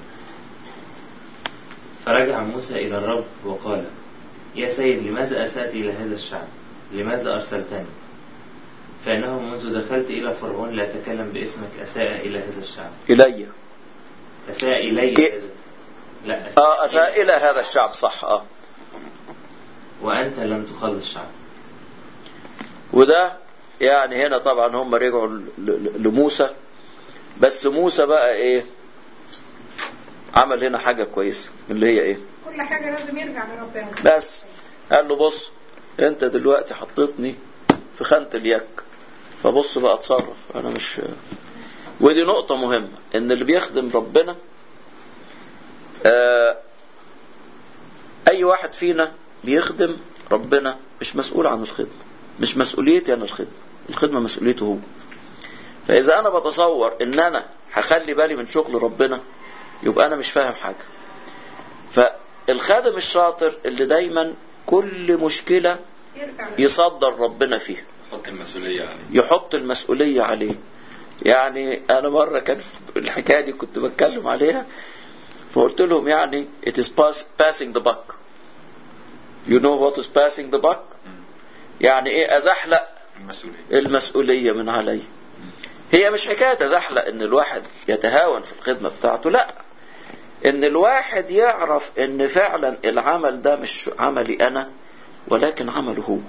فرجع موسى إلى الرب وقال يا سيد لماذا أسأت إلى هذا الشعب لماذا أرسلتني فإنه منذ دخلت إلى فرعون لا أتكلم باسمك أساء إلى هذا الشعب الي أساء إلي إيه؟ هذا لا اه اساء الى هذا الشعب صح اه وأنت لم تخلص شعب وده يعني هنا طبعا هم رجعوا ل- ل- لموسى بس موسى بقى ايه عمل هنا حاجة كويسة اللي هي ايه كل حاجة لازم يرجع لربنا بس قال له بص انت دلوقتي حطيتني في خانة اليك فبص بقى اتصرف انا مش ودي نقطة مهمة ان اللي بيخدم ربنا آه اي واحد فينا بيخدم ربنا مش مسؤول عن الخدمة مش مسؤوليتي انا الخدمة الخدمة مسؤوليته هو فاذا انا بتصور ان انا هخلي بالي من شغل ربنا يبقى انا مش فاهم حاجة فالخادم الشاطر اللي دايما كل مشكلة يرجع لربنا. يصدر ربنا فيها حط المسؤولية عليه يحط المسؤولية عليه يعني أنا مرة كان في الحكاية دي كنت بتكلم عليها فقلت لهم يعني it is pass, passing the buck you know what is passing the buck يعني ايه ازحلق المسؤولية المسؤولية من علي هي مش حكاية ازحلق ان الواحد يتهاون في الخدمة بتاعته لا ان الواحد يعرف ان فعلا العمل ده مش عملي انا ولكن عمله هو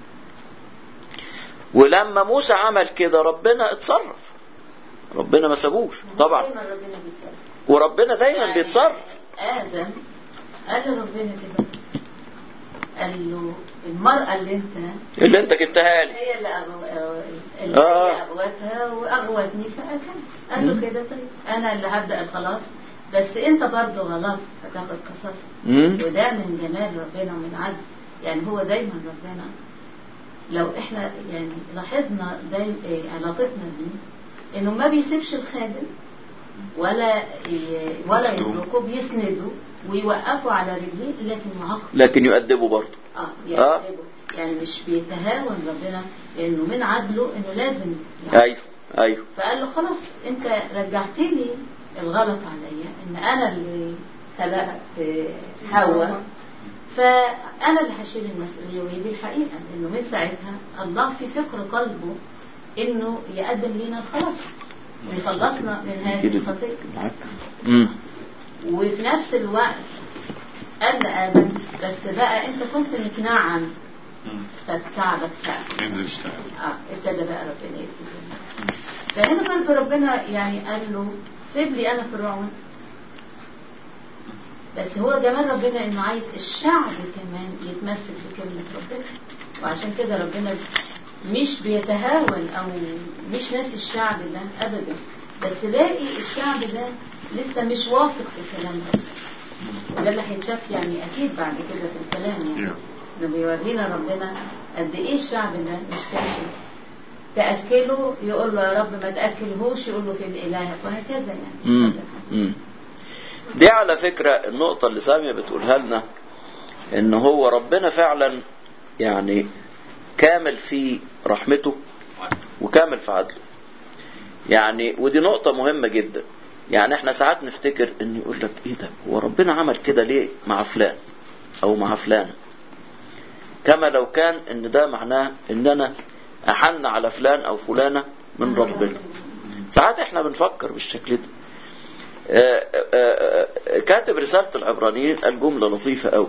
ولما موسى عمل كده ربنا اتصرف ربنا ما سابوش طبعا دايما ربنا بيتصرف وربنا دايما بيتصرف آدم قال لربنا كده قال له المرأة اللي انت اللي انت جبتها لي هي اللي أغو... اللي آه. هي أغوتها وأغوتني فأكلت قال له كده طيب أنا اللي هبدأ الخلاص بس أنت برضه غلط هتاخد قصاص مم. وده من جمال ربنا ومن عدل يعني هو دايما ربنا لو احنا يعني لاحظنا دايما علاقتنا بيه انه ما بيسيبش الخادم ولا ي- ولا يتركه بيسنده ويوقفه على رجليه لكن يعاقبه لكن يؤدبه برضه اه آه. يعاقبه يعني مش بيتهاون ربنا لانه من عدله انه لازم يعاقبه. ايوه ايوه فقال له خلاص انت رجعت لي الغلط عليا ان انا اللي خلقت حواء فانا اللي هشيل المسؤوليه وهي دي الحقيقه انه من ساعتها الله في فكر قلبه انه يقدم لنا الخلاص ويخلصنا من هذه الخطيه معاك مم. وفي نفس الوقت قال لآدم بس بقى انت كنت متنعم فبتعبك بقى ينزل يشتغل اه ابتدى بقى ربنا يكتب فهنا برضه ربنا يعني قال له سيب لي انا فرعون بس هو جمال ربنا انه عايز الشعب كمان يتمسك بكلمة ربنا وعشان كده ربنا مش بيتهاون او مش ناسي الشعب ده ابدا بس لاقي الشعب ده لسه مش واثق في كلام ربنا وده اللي هيتشاف يعني اكيد بعد كده في الكلام يعني Yeah. انه بيورينا ربنا قد ايه الشعب ده مش كافي تاكله يقول له يا رب ما تاكلهوش يقول له فين الهك وهكذا يعني مم. مم. دي على فكرة النقطة اللي سامية بتقولها لنا ان هو ربنا فعلا يعني كامل في رحمته وكامل في عدله يعني ودي نقطة مهمة جدا يعني احنا ساعات نفتكر ان يقول لك ايه ده هو ربنا عمل كده ليه مع فلان او مع فلانة كما لو كان ان ده معناه ان انا احن على فلان او فلانة من ربنا ساعات احنا بنفكر بالشكل ده آه، آه، آه، كاتب رسالة العبرانيين قال جملة لطيفة قوي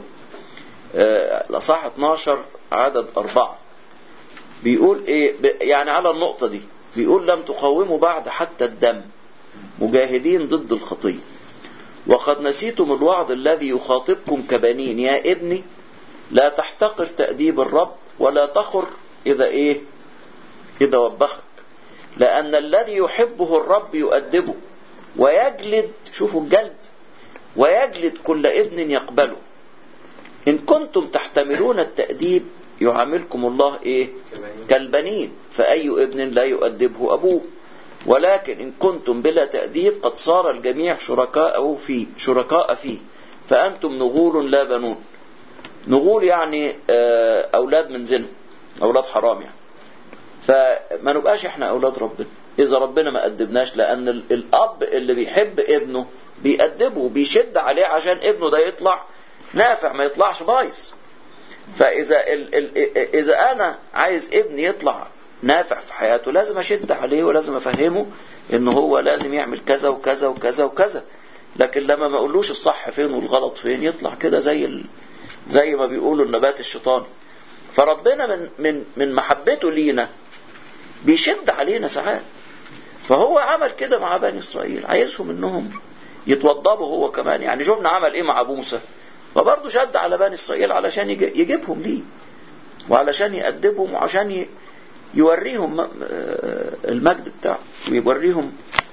الأصحاح 12 عدد أربعة بيقول إيه ب- يعني على النقطة دي بيقول لم تقاوموا بعد حتى الدم مجاهدين ضد الخطية وقد نسيتم الوعظ الذي يخاطبكم كبنين يا ابني لا تحتقر تأديب الرب ولا تخر إذا إيه إذا وبخك لأن الذي يحبه الرب يؤدبه ويجلد شوفوا الجلد ويجلد كل ابن يقبله إن كنتم تحتملون التأديب يعاملكم الله إيه كالبنين فأي ابن لا يؤدبه أبوه ولكن إن كنتم بلا تأديب قد صار الجميع شركاء فيه شركاء فيه فأنتم نغول لا بنون نغول يعني أولاد من زنا أولاد حرام يعني فما نبقاش احنا أولاد ربنا إذا ربنا ما أدبناش لأن الأب اللي بيحب ابنه بيأدبه بيشد عليه عشان ابنه ده يطلع نافع ما يطلعش بايظ فإذا ال ال إذا أنا عايز ابني يطلع نافع في حياته لازم أشد عليه ولازم أفهمه إن هو لازم يعمل كذا وكذا وكذا وكذا لكن لما ما أقولوش الصح فين والغلط فين يطلع كده زي ال... زي ما بيقولوا النبات الشيطاني فربنا من من من محبته لينا بيشد علينا ساعات فهو عمل كده مع بني إسرائيل عايزهم إنهم يتوضبوا هو كمان يعني شفنا عمل إيه مع موسى فبرضه شد على بني إسرائيل علشان يجيبهم ليه وعلشان يأدبهم وعشان يوريهم المجد بتاعه ويوريهم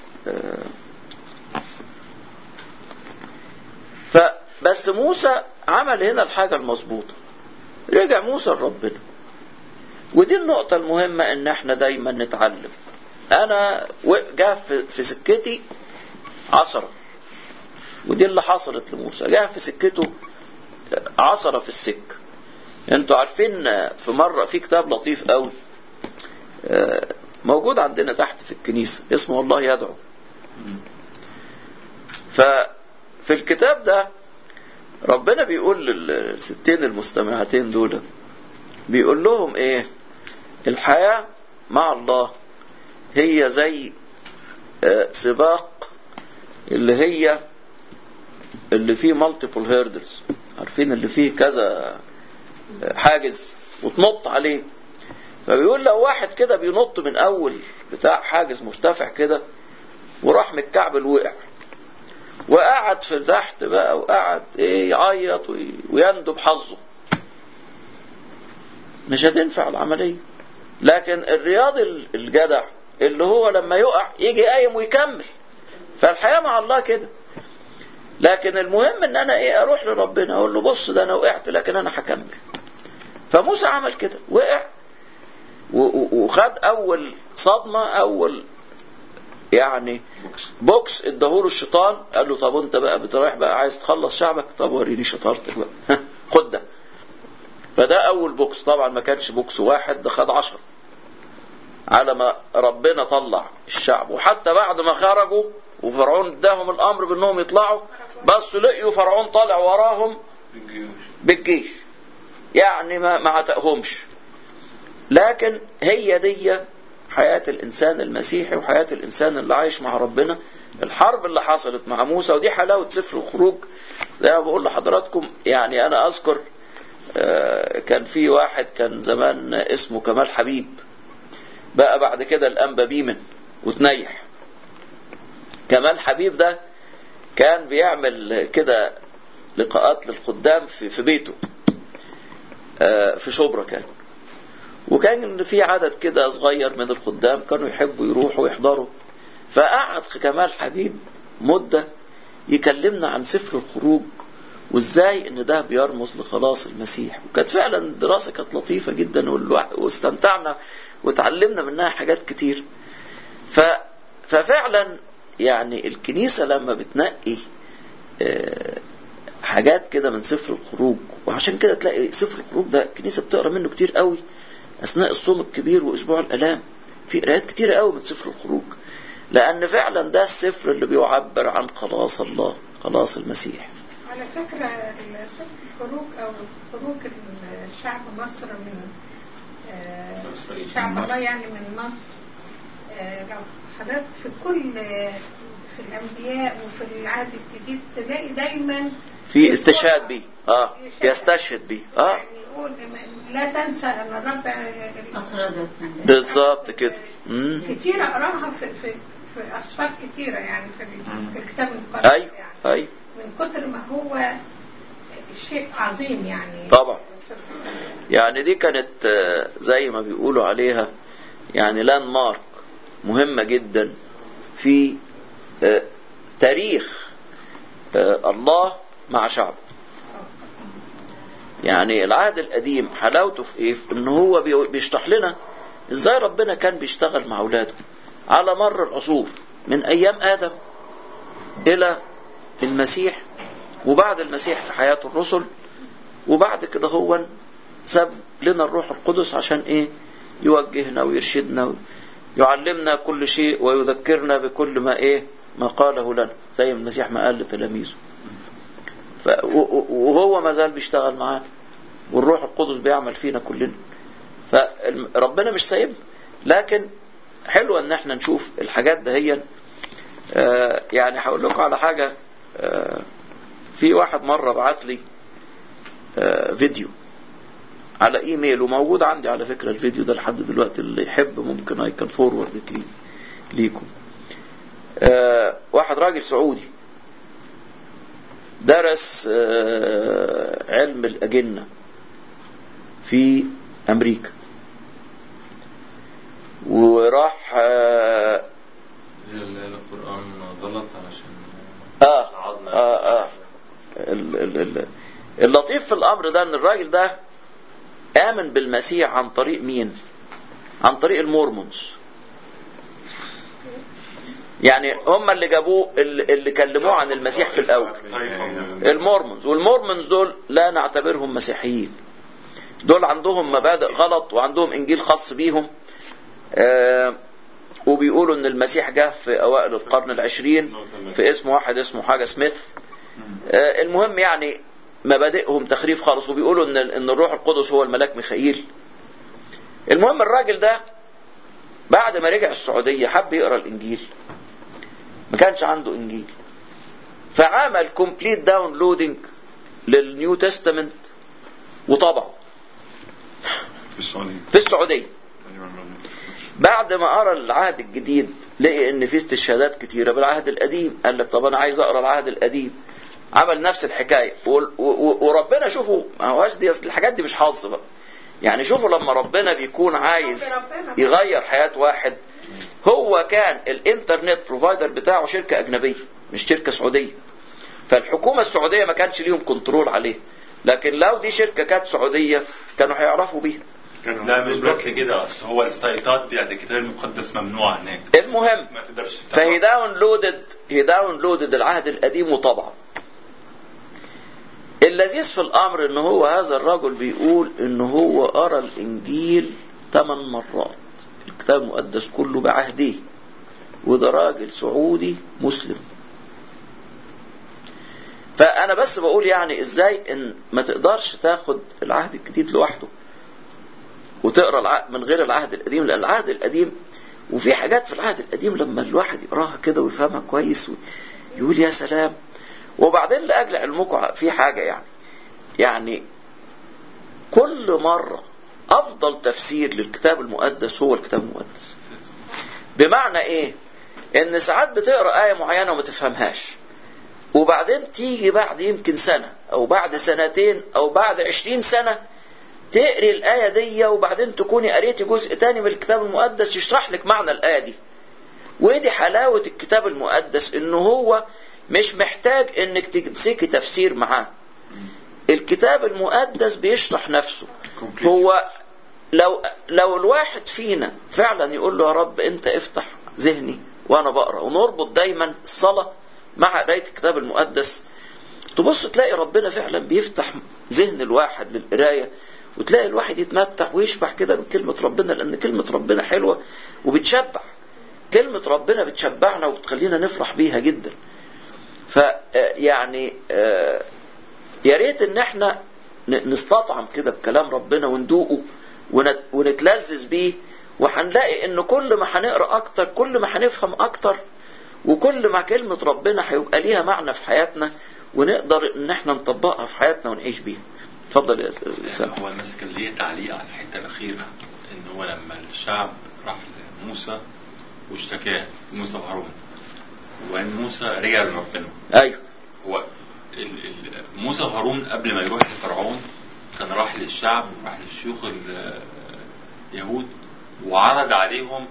فبس موسى عمل هنا الحاجة المظبوطة رجع موسى لربنا ودي النقطة المهمة ان احنا دايما نتعلم انا جاء في سكتي عصرة ودي اللي حصلت لموسى جاء في سكته عصرة في السكة انتوا عارفين في مرة في كتاب لطيف قوي موجود عندنا تحت في الكنيسة اسمه الله يدعو ففي الكتاب ده ربنا بيقول للستين المستمعتين دول بيقول لهم ايه الحياة مع الله هي زي سباق اللي هي اللي فيه مالتيبل هيردلز عارفين اللي فيه كذا حاجز وتنط عليه فبيقول لو واحد كده بينط من اول بتاع حاجز مرتفع كده وراح متكعبل وقع وقعد في تحت بقى وقعد ايه يعيط ويندب حظه مش هتنفع العملية لكن الرياضي الجدع اللي هو لما يقع يجي قايم ويكمل فالحياة مع الله كده لكن المهم ان انا ايه اروح لربنا اقول له بص ده انا وقعت لكن انا هكمل فموسى عمل كده وقع وخد اول صدمة اول يعني بوكس اداهوله الشيطان قال له طب انت بقى بترايح بقى عايز تخلص شعبك طب وريني شطارتك بقى خد ده فده اول بوكس طبعا ما كانش بوكس واحد ده خد عشر على ما ربنا طلع الشعب وحتى بعد ما خرجوا وفرعون اداهم الامر بانهم يطلعوا بس لقيوا فرعون طالع وراهم بالجيش يعني ما ما عتقهمش لكن هي دي حياة الإنسان المسيحي وحياة الإنسان اللي عايش مع ربنا الحرب اللي حصلت مع موسى ودي حلاوة سفر الخروج زي ما بقول لحضراتكم يعني أنا أذكر كان في واحد كان زمان اسمه كمال حبيب بقى بعد كده الأنبا بيمن وتنيح كمال حبيب ده كان بيعمل كده لقاءات للخدام في, في بيته في شبرا كان وكان في عدد كده صغير من الخدام كانوا يحبوا يروحوا ويحضروا فقعد كمال حبيب مدة يكلمنا عن سفر الخروج وازاي ان ده بيرمز لخلاص المسيح وكانت فعلا الدراسة كانت لطيفة جدا واستمتعنا وتعلمنا منها حاجات كتير ف ففعلا يعني الكنيسة لما بتنقي حاجات كده من سفر الخروج وعشان كده تلاقي سفر الخروج ده الكنيسة بتقرا منه كتير قوي أثناء الصوم الكبير وأسبوع الآلام في قرايات كتيرة قوي من سفر الخروج لأن فعلا ده السفر اللي بيعبر عن خلاص الله خلاص المسيح على فكرة سفر الخروج أو خروج الشعب مصر من شعب الله يعني من مصر لو حضرتك في كل في الأنبياء وفي العهد الجديد تلاقي دايما في استشهاد بيه اه يستشهد بيه اه يعني يقول لا تنسى ان الرب أخرجت من ذلك. بالظبط كده مم. كتير اقراها في في في اصفار كتيره يعني في ال- في الكتاب المقدس ايوه يعني ايوه من كتر ما هو شيء عظيم يعني طبعا يعني دي كانت آه، زي ما بيقولوا عليها يعني لاند مارك مهمة جدا في آه، تاريخ آه، الله مع شعبه يعني العهد القديم حلاوته في ايه في ان هو بي- بيشرح لنا ازاي ربنا كان بيشتغل مع اولاده على مر العصور من ايام ادم الى المسيح وبعد المسيح في حياة الرسل وبعد كده هو ساب لنا الروح القدس عشان ايه يوجهنا ويرشدنا ويعلمنا كل شيء ويذكرنا بكل ما ايه ما قاله لنا زي ما المسيح ما قال لتلاميذه ف... و- و- وهو ما زال بيشتغل معانا والروح القدس بيعمل فينا كلنا فربنا مش سايبنا لكن حلو ان احنا نشوف الحاجات دهيا آه، يعني هقول لكم على حاجة آه، في واحد مرة بعت لي آه، فيديو على ايميل وموجود عندي على فكرة الفيديو ده لحد دلوقتي اللي يحب ممكن اي كان فورورد لي ليكم آه، واحد راجل سعودي درس آه، علم الأجنة في أمريكا وراح آه ال- القرآن غلط علشان آه العظم آه, آه ال- ال- ال- اللطيف في الأمر ده إن الراجل ده آمن بالمسيح عن طريق مين؟ عن طريق المورمونز يعني هم اللي جابوه اللي اللي كلموه عن المسيح في الأول المورمونز والمورمونز دول لا نعتبرهم مسيحيين دول عندهم مبادئ غلط وعندهم انجيل خاص بيهم آه وبيقولوا ان المسيح جه في اوائل القرن العشرين في اسم واحد اسمه حاجة سميث آه المهم يعني مبادئهم تخريف خالص وبيقولوا ان ان الروح القدس هو الملاك ميخائيل المهم الراجل ده بعد ما رجع السعودية حب يقرا الانجيل ما كانش عنده انجيل فعمل كومبليت داونلودنج للنيو تestament وطبعه في السعودية في السعودية بعد ما قرا العهد الجديد لقي ان في استشهادات كتيرة بالعهد القديم قال لك طب انا عايز اقرا العهد القديم عمل نفس الحكاية وال- و- و- وربنا شوفوا ما هواش دي اصل الحاجات دي مش حظ بقى يعني شوفوا لما ربنا بيكون عايز يغير حياة واحد هو كان الانترنت بروفايدر بتاعه شركة اجنبية مش شركة سعودية فالحكومة السعودية ما كانش ليهم كنترول عليه لكن لو دي شركة كانت سعودية كانوا هيعرفوا بيها لا مش بس كده اصل هو السايتات بتاعت الكتاب المقدس ممنوعه هناك المهم ما تقدرش فهي داونلودد هي داونلودد العهد القديم وطبعه اللذيذ في الامر ان هو هذا الرجل بيقول ان هو قرا الانجيل ثمان مرات الكتاب المقدس كله بعهده وده راجل سعودي مسلم فانا بس بقول يعني ازاي ان ما تقدرش تاخد العهد الجديد لوحده وتقرا العهد من غير العهد القديم لان العهد القديم وفي حاجات في العهد القديم لما الواحد يقراها كده ويفهمها كويس يقول يا سلام وبعدين لاجل علمكم في حاجه يعني يعني كل مره افضل تفسير للكتاب المقدس هو الكتاب المقدس بمعنى ايه ان ساعات بتقرا ايه معينه وما تفهمهاش وبعدين تيجي بعد يمكن سنه او بعد سنتين او بعد عشرين سنه تقري الآية دي وبعدين تكوني قريتي جزء تاني من الكتاب المقدس يشرح لك معنى الآية دي ودي حلاوة الكتاب المقدس انه هو مش محتاج انك تمسكي تفسير معاه الكتاب المقدس بيشرح نفسه هو لو لو الواحد فينا فعلا يقول له يا رب انت افتح ذهني وانا بقرا ونربط دايما الصلاه مع قرايه الكتاب المقدس تبص تلاقي ربنا فعلا بيفتح ذهن الواحد للقرايه وتلاقي الواحد يتمتع ويشبع كده من كلمة ربنا لأن كلمة ربنا حلوة وبتشبع كلمة ربنا بتشبعنا وبتخلينا نفرح بيها جدا ف يعني يا ريت ان احنا نستطعم كده بكلام ربنا وندوقه ونتلذذ بيه وهنلاقي ان كل ما هنقرا اكتر كل ما هنفهم اكتر وكل ما كلمة ربنا هيبقى ليها معنى في حياتنا ونقدر ان احنا نطبقها في حياتنا ونعيش بيها اتفضل يا س- سامح هو بس كان ليه تعليق على الحته الاخيره ان هو لما الشعب راح لموسى واشتكاه موسى وهارون وان موسى رجع لربنا ايوه هو ال- ال- موسى وهارون قبل ما يروح لفرعون كان راح للشعب وراح للشيوخ ال- اليهود وعرض عليهم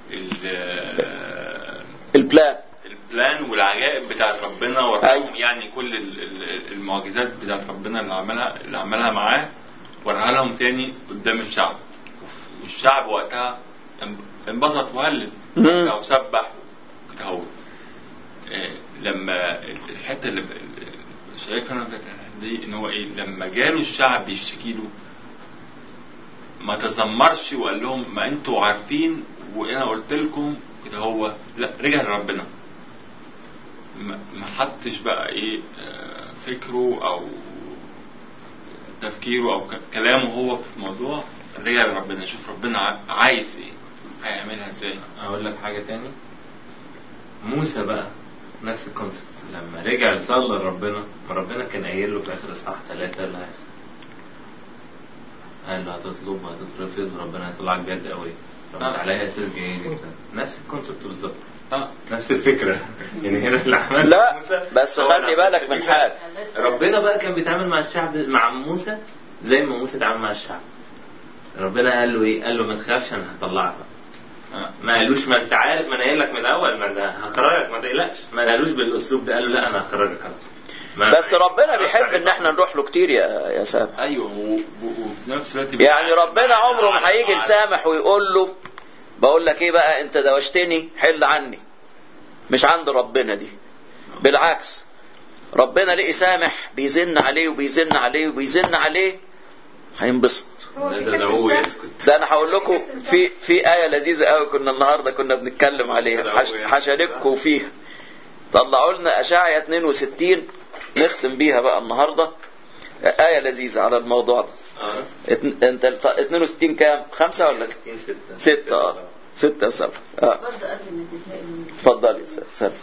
ال- البلان البلان والعجائب بتاعت ربنا أيوة. وراهم يعني كل ال- ال- المعجزات بتاعت ربنا اللي عملها اللي عملها معاه وراها لهم تاني قدام الشعب والشعب وقتها انبسط وهلل مم. او سبح كده هو آه، لما الحته اللي اللي شايفها انا دي ان هو ايه لما جاله الشعب يشتكي له ما تذمرش وقال لهم ما انتوا عارفين وانا قلت لكم كده هو لا رجع لربنا ما ما حطش بقى ايه آه، فكره او تفكيره او ك- كلامه هو في الموضوع رجع لربنا شوف ربنا ع- عايز ايه هيعملها ازاي اقول لك حاجه تاني موسى بقى نفس الكونسبت لما رجع صلى لربنا ما ربنا كان قايل له في اخر اصحاح ثلاثه اللي هيحصل قال له هتطلب وهتترفض وربنا هيطلعك بجد قوي طب آه. على اي اساس جايين انت نفس الكونسبت بالظبط اه نفس الفكره يعني هنا اللي عمله لا موسى بس هو خلي نفس بالك من الفكرة. حاجه بس ربنا بقى كان بيتعامل مع الشعب مع موسى زي ما موسى اتعامل مع الشعب ربنا قال له ايه قال له ما تخافش انا هطلعك آه. ما قالوش ما انت عارف ما انا قايل لك من الاول ما انا هخرجك ما تقلقش ما قالوش بالاسلوب ده قال له لا انا هخرجك على طول ما- بس ربنا بيحب ان احنا نروح له كتير يا يا سامح ايوه و- و- وفي نفس الوقت يعني ربنا عمره ما هيجي لسامح ويقول له بقول لك ايه بقى انت دوشتني حل عني مش عند ربنا دي بالعكس ربنا لقي سامح بيزن عليه وبيزن عليه وبيزن عليه هينبسط هو ده- ده بيحب ده هو الزن. يسكت ده انا هقول لكم في في آية لذيذة قوي كنا النهارده كنا بنتكلم عليها هش- هشارككم فيها طلعوا لنا أشعية 62 نختم بيها بقى النهارده آية لذيذة على الموضوع ده اه اتن- انت الف- 62 كام؟ خمسة ولا 60 ستة ستة اه ستة سبعة اه برضه قبل ما تتلاقي اتفضل يا سيد سلام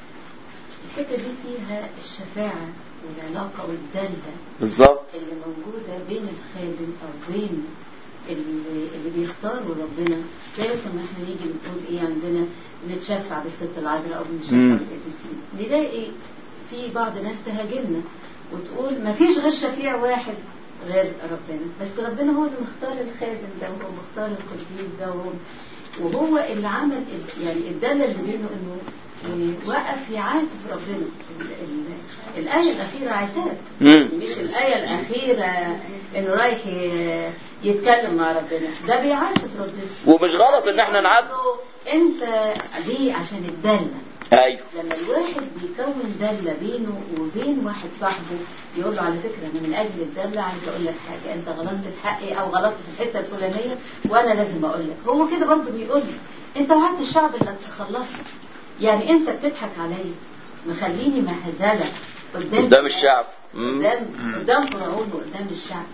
الحتة دي فيها الشفاعة والعلاقة والدالة بالظبط اللي موجودة بين الخادم أو بين اللي, اللي بيختاروا ربنا زي مثلا ما احنا نيجي نقول ايه عندنا بنتشفع بالست العذراء او بنتشفع مم. بالقديسين نلاقي في بعض ناس تهاجمنا وتقول ما فيش غير شفيع واحد غير ربنا بس ربنا هو اللي مختار الخادم ده وهو مختار القديس ده وهو وهو اللي عمل ال- يعني الدالة اللي بينه انه آه، وقف يعاتب ربنا ال- ال- الآية الأخيرة عتاب مم. مش الآية الأخيرة إنه رايح ي- يتكلم مع ربنا ده بيعاتب ربنا ومش غلط ان احنا نعد أنت ليه عشان الدالة ايوه لما الواحد بيكون دالة بينه وبين واحد صاحبه يقول له على فكرة أنا من أجل الدالة عايز أقول لك حاجة أنت غلطت في حقي أو غلطت في الحتة الفلانية وأنا لازم أقول لك هو كده برضه بيقول لي أنت وعدت الشعب إنك تخلصه يعني أنت بتضحك عليا مخليني مهزلة قدام قدام الشعب مم. قدام قدام فرعون وقدام الشعب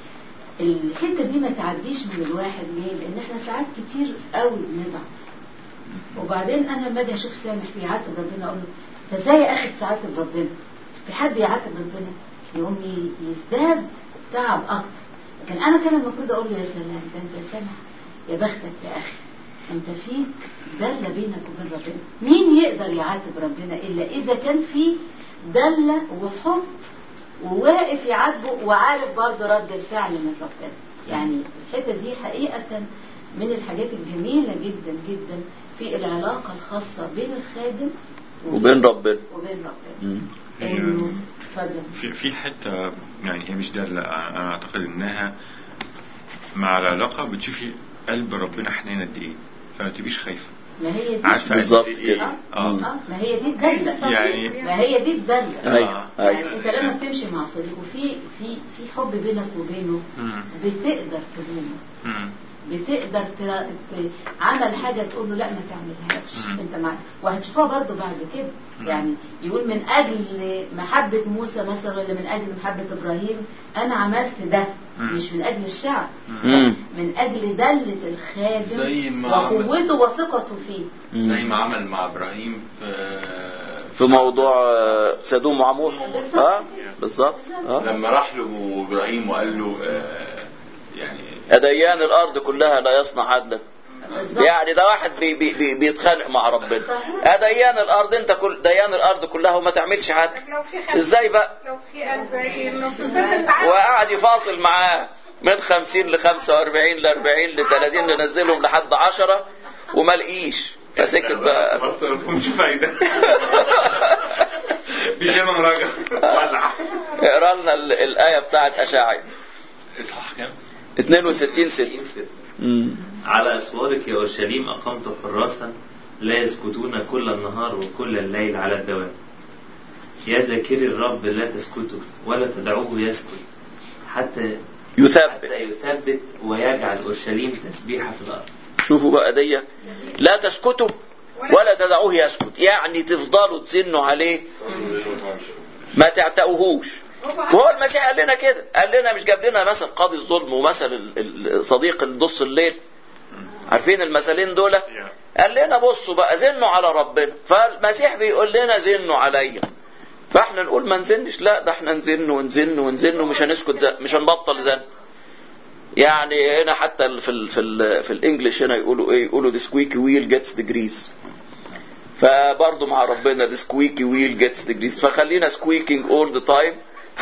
الحته دي ما تعديش من الواحد ليه؟ لان احنا ساعات كتير قوي بنضعف وبعدين انا لما اجي اشوف سامح بيعاتب ربنا اقول له انت ازاي يا اخي تعاتب ربنا؟ في حد يعاتب ربنا يقوم ي- يزداد تعب اكتر لكن انا كان المفروض اقول له يا سلام ده انت يا سامح يا بختك يا اخي انت فيك دالة بينك وبين ربنا مين يقدر يعاتب ربنا الا اذا كان في دالة وحب وواقف يعاتبه وعارف برضه رد الفعل من ربنا يعني الحتة دي حقيقة من الحاجات الجميلة جدا جدا في العلاقة الخاصة بين الخادم وبين ربنا وبين ربنا مم. انه اتفضل في في حته يعني هي مش دالة انا اعتقد انها مع العلاقه بتشوفي قلب ربنا حنين قد ايه فما تبقيش خايفه ما هي دي عارفه قد بالظبط إيه؟ كده. اه اه آه، ما هي دي الدالة يعني ما هي دي الدالة ايوه يعني ايوه انت لما بتمشي مع صديق وفي في في حب بينك وبينه مم. بتقدر تلومه مم. بتقدر ترا... ت... عمل حاجة تقول له لا ما تعملهاش مم. انت معاك وهتشوفها برضو بعد كده مم. يعني يقول من اجل محبة موسى مثلا ولا من اجل محبة ابراهيم انا عملت ده مم. مش من اجل الشعب مم. من اجل دلة الخادم زي ما عمل- وقوته وثقته فيه مم. زي ما عمل مع ابراهيم في في في موضوع آه، سدوم وعمور اه بالظبط اه لما راح له ابراهيم وقال له آه يعني أديان الأرض كلها لا يصنع عدلا بالظبط. يعني ده واحد بي بي بي بيتخانق مع ربنا أديان الأرض أنت كل ديان الأرض كلها وما تعملش عدل لو في خمسين إزاي بقى لو في أربعين لو في ستة تعالى وقعد يفاصل معاه من 50 ل 45 ل 40 ل 30 ننزلهم لحد 10 وما لقيش فسكت بقى بس مش فايدة في كلمة مراجعة ولع اقرا لنا ال- الآية بتاعت أشاعية اصحاح كام؟ 62 6 مم. على أسوارك يا أورشليم أقمت حراسا لا يسكتون كل النهار وكل الليل على الدوام يا ذاكري الرب لا تسكتوا ولا تدعوه يسكت حتى يثبت حتى يثبت ويجعل أورشليم تسبيحة في الأرض شوفوا بقى دي لا تسكتوا ولا تدعوه يسكت يعني تفضلوا تزنوا عليه ما تعتقوهوش وهو المسيح قال لنا كده قال لنا مش جاب لنا مثل قاضي الظلم ومثل ال- ال- صديق النص الليل عارفين المثلين دول قال لنا بصوا بقى زنوا على ربنا فالمسيح بيقول لنا زنوا عليا فاحنا نقول ما نزنش لا ده احنا نزن ونزن ونزن ومش هنسكت زن مش هنبطل زن يعني هنا حتى ال- في ال في ال في الانجليش هنا يقولوا ايه يقولوا the squeaky wheel gets the grease فبرضه مع ربنا the squeaky wheel gets the grease فخلينا squeaking all the time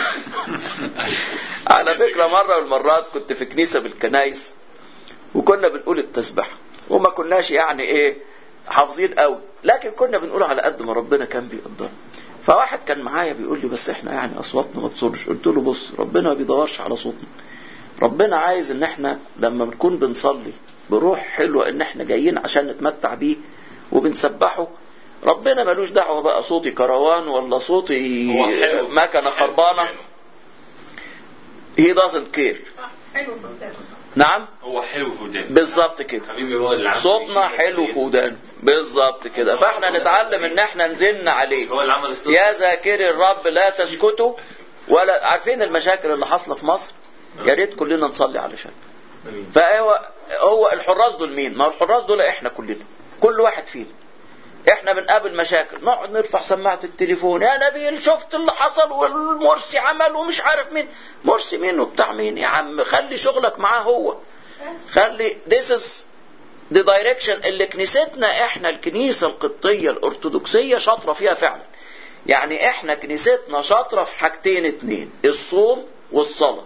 على فكرة مرة من المرات كنت في كنيسة بالكنايس وكنا بنقول التسبح وما كناش يعني ايه حافظين قوي لكن كنا بنقول على قد ما ربنا كان بيقدرنا فواحد كان معايا بيقول لي بس احنا يعني اصواتنا ما تصرش قلت له بص ربنا ما بيدورش على صوتنا ربنا عايز ان احنا لما بنكون بنصلي بروح حلوة ان احنا جايين عشان نتمتع بيه وبنسبحه ربنا ملوش دعوة بقى صوتي كروان ولا صوتي هو حلو. مكنة خربانة he doesn't care صح حلو جدا نعم هو حلو في ودانه بالظبط كده حبيبي هو اللي عمل صوتنا الشيء حلو في ودانه بالظبط كده فاحنا نتعلم ان احنا نزن عليه هو اللي عمل الصوت يا ذاكري الرب لا تسكتوا ولا عارفين المشاكل اللي حاصله في مصر يا ريت كلنا نصلي علشان أمين. فهو هو الحراس دول مين؟ ما هو الحراس دول احنا كلنا كل واحد فينا احنا بنقابل مشاكل نقعد نرفع سماعة التليفون يا نبيل شفت اللي حصل والمرسي عمل ومش عارف مين مرسي مين وبتاع مين يا عم خلي شغلك معاه هو خلي this is the direction اللي كنيستنا احنا الكنيسة القبطية الارثوذكسية شاطرة فيها فعلا يعني احنا كنيستنا شاطرة في حاجتين اتنين الصوم والصلاة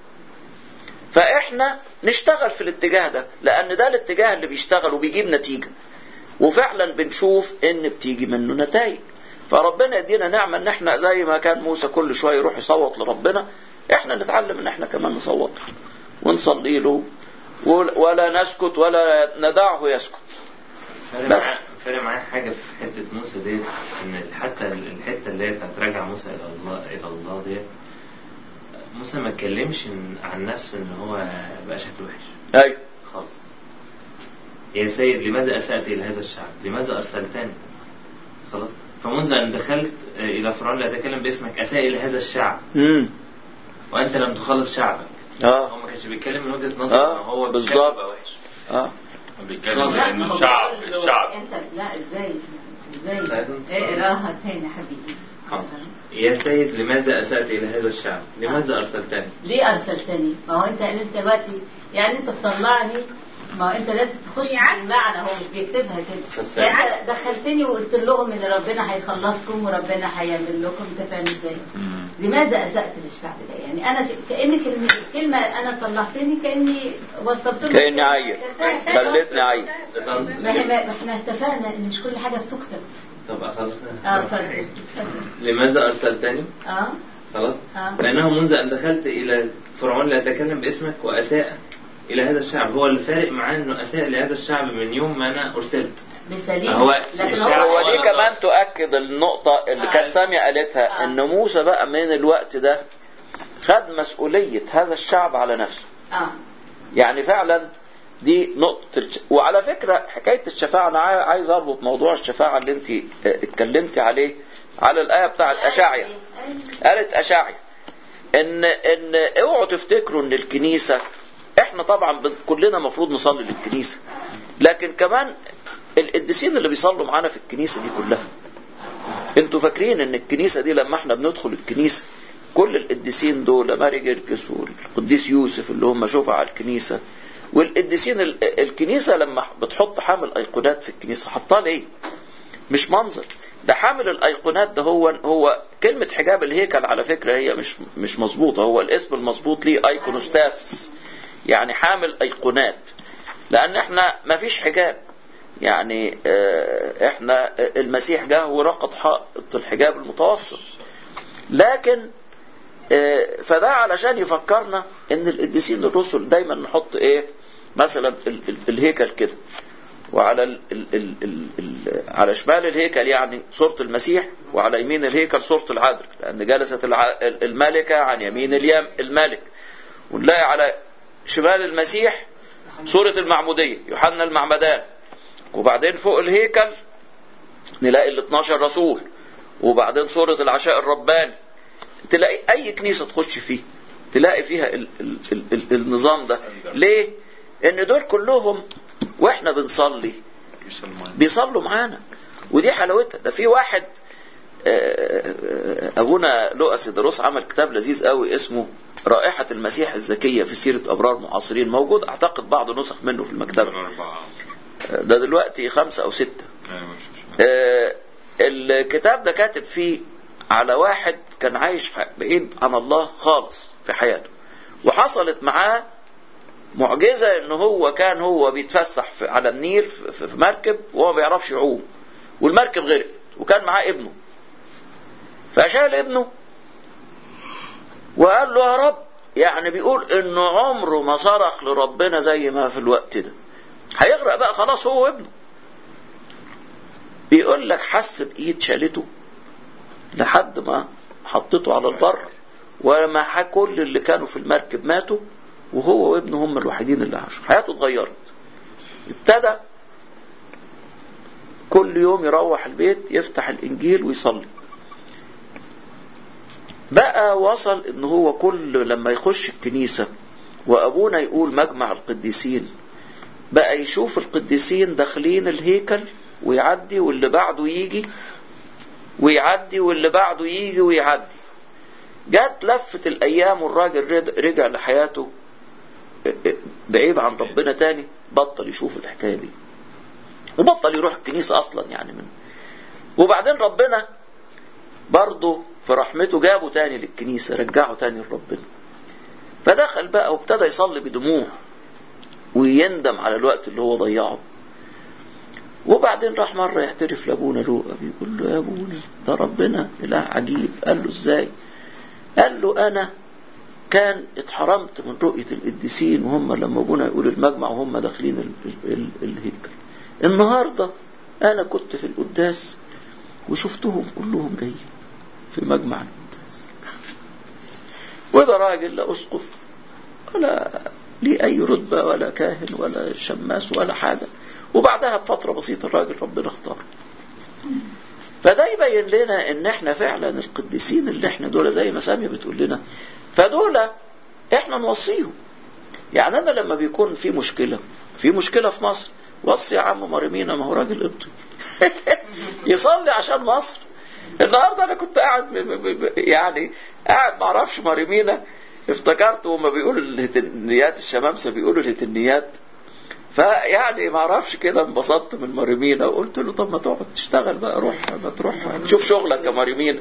فاحنا نشتغل في الاتجاه ده لان ده الاتجاه اللي بيشتغل وبيجيب نتيجة وفعلا بنشوف ان بتيجي منه نتائج فربنا يدينا نعمة ان احنا زي ما كان موسى كل شوية يروح يصوت لربنا احنا نتعلم ان احنا كمان نصوت له ونصلي له ول- ولا نسكت ولا ندعه يسكت فارق بس. معايا فارق معايا حاجة في حتة موسى ديت إن حتى الحتة اللي هي بتاعت راجع موسى إلى الله إلى الله ديت موسى ما اتكلمش إن- عن نفسه إن هو بقى شكله وحش ايوه خالص يا سيد لماذا أسأت إلى هذا الشعب لماذا أرسلتني خلاص فمنذ أن دخلت آه، إلى فرعون لا أتكلم باسمك أساء إلى هذا الشعب امم وأنت لم تخلص شعبك هو اه ما كانش بيتكلم من وجهة نظر آه، إن هو بالظبط. بالظبط بقى وحش اه بيتكلم لا، ان ما هو الشعب بيقول له الشعب انت لا ازاي ازاي لازم تصلي. اقراها تاني حبيبي حاضر. يا سيد لماذا أسأت إلى هذا الشعب لماذا أرسلتني ليه ارسلتني؟ ما هو انت انت دلوقتي يعني انت تطلعني ما هو انت لازم تخش في المعنى هو مش بيكتبها كده طب يعني انت دخلتني وقلت لهم ان ربنا هيخلصكم وربنا هيعمل لكم انت فاهم ازاي؟ لماذا اسأت للشعب ده؟ يعني انا ك- كأن كلمة الكلمة انا طلعتني كأني وصلت لهم كأني عيل خلتني عيل ما هي ما احنا اتفقنا ان مش كل حاجة بتكتب طب خلصنا اه اتفضل اتفضل. لماذا أرسلتني اه خلاص آه. لأنه منذ أن دخلت إلى فرعون لا أتكلم باسمك وأساء إلى هذا الشعب هو اللي فارق معاه إنه أساء لهذا الشعب من يوم ما أنا أرسلت بسليم هو لكن الشعب هو هو دي كمان تؤكد النقطة اللي كانت سامية قالتها آه. ان موسى بقى من الوقت ده خد مسؤولية هذا الشعب على نفسه اه يعني فعلا دي نقطة الش... وعلى فكرة حكاية الشفاعة أنا عاي- عايز أربط موضوع الشفاعة اللي أنت اه، اتكلمتي عليه على الآية بتاعت أشعيا قالت أشعيا إن إن اوعوا تفتكروا إن الكنيسة إحنا طبعا بن- كلنا مفروض نصلي للكنيسة لكن كمان القديسين اللي بيصلوا معانا في الكنيسة دي كلها انتوا فاكرين ان الكنيسة دي لما احنا بندخل الكنيسة كل القديسين دول ماري جيركس والقديس يوسف اللي هم شوفوا على الكنيسة والقديسين ال- الكنيسة لما بتحط حامل ايقونات في الكنيسة حطها ليه مش منظر ده حامل الايقونات ده هو هو كلمة حجاب الهيكل على فكرة هي مش مش مظبوطة هو الاسم المظبوط ليه ايقونوستاس يعني حامل ايقونات لان احنا ما فيش حجاب يعني آه، احنا المسيح جه ورقد حائط الحجاب المتوسط لكن آه، فده علشان يفكرنا ان القديسين الرسل دايما نحط ايه مثلا ال- ال- الهيكل كده وعلى ال ال ال ال ال على شمال الهيكل يعني صورة المسيح وعلى يمين الهيكل صورة العذراء لأن جلست الع- الملكة عن يمين اليم الملك ونلاقي على شمال المسيح صورة المعمودية يوحنا المعمدان وبعدين فوق الهيكل نلاقي ال 12 رسول وبعدين صورة العشاء الرباني تلاقي أي كنيسة تخش فيه تلاقي فيها ال ال ال ال النظام ده ليه؟ إن دول كلهم وإحنا بنصلي بيصلوا معانا ودي حلاوتها ده في واحد آه، آه، ابونا لؤى سيدروس عمل كتاب لذيذ قوي اسمه رائحة المسيح الزكية في سيرة أبرار معاصرين موجود أعتقد بعض نسخ منه في المكتبة أربعة آه، ده دلوقتي خمسة أو ستة أيوة، مش- مش- آه، الكتاب ده كاتب فيه على واحد كان عايش ح- بعيد عن الله خالص في حياته وحصلت معاه معجزة ان هو كان هو بيتفسح في على النيل في في- في مركب وهو ما بيعرفش يعوم والمركب غرقت وكان معاه ابنه فشال ابنه وقال له يا رب يعني بيقول انه عمره ما صرخ لربنا زي ما في الوقت ده هيغرق بقى خلاص هو وابنه بيقول لك حس بايد شالته لحد ما حطيته على البر ومع كل اللي كانوا في المركب ماتوا وهو وابنه هم الوحيدين اللي عاشوا حياته اتغيرت ابتدى كل يوم يروح البيت يفتح الانجيل ويصلي بقى وصل ان هو كل لما يخش الكنيسة وابونا يقول مجمع القديسين بقى يشوف القديسين داخلين الهيكل ويعدي واللي بعده يجي ويعدي واللي بعده يجي ويعدي جت لفة الأيام والراجل رد- رجع لحياته بعيد عن ربنا تاني بطل يشوف الحكاية دي وبطل يروح الكنيسة أصلا يعني من وبعدين ربنا برضه في رحمته جابه تاني للكنيسة رجعه تاني لربنا فدخل بقى وابتدى يصلي بدموع ويندم على الوقت اللي هو ضيعه وبعدين راح مرة يعترف لأبونا لوقا بيقول له يا أبونا ده ربنا إله عجيب قال له إزاي قال له أنا كان اتحرمت من رؤية القديسين وهم لما أبونا يقول المجمع وهم داخلين ال ال ال الهيكل النهاردة أنا كنت في القداس وشفتهم كلهم جايين في مجمع القداس وده راجل لا أسقف ولا ليه أي رتبة ولا كاهن ولا شماس ولا حاجة وبعدها بفترة بسيطة الراجل ربنا اختاره فده يبين لنا ان احنا فعلا القديسين اللي احنا دول زي ما سامية بتقول لنا فدول احنا نوصيهم يعني انا لما بيكون في مشكلة في مشكلة في مصر وصي يا عم مريمينا ما هو راجل قبطي يصلي عشان مصر النهارده انا كنت قاعد ب- ب- ب- يعني قاعد ما اعرفش مريمينا افتكرت وما بيقولوا الهتنيات الشمامسه بيقولوا الهتنيات فيعني ما اعرفش كده انبسطت من مريمينا وقلت له طب ما تقعد تشتغل بقى روح ما تروح تشوف شغلك يا مريمينا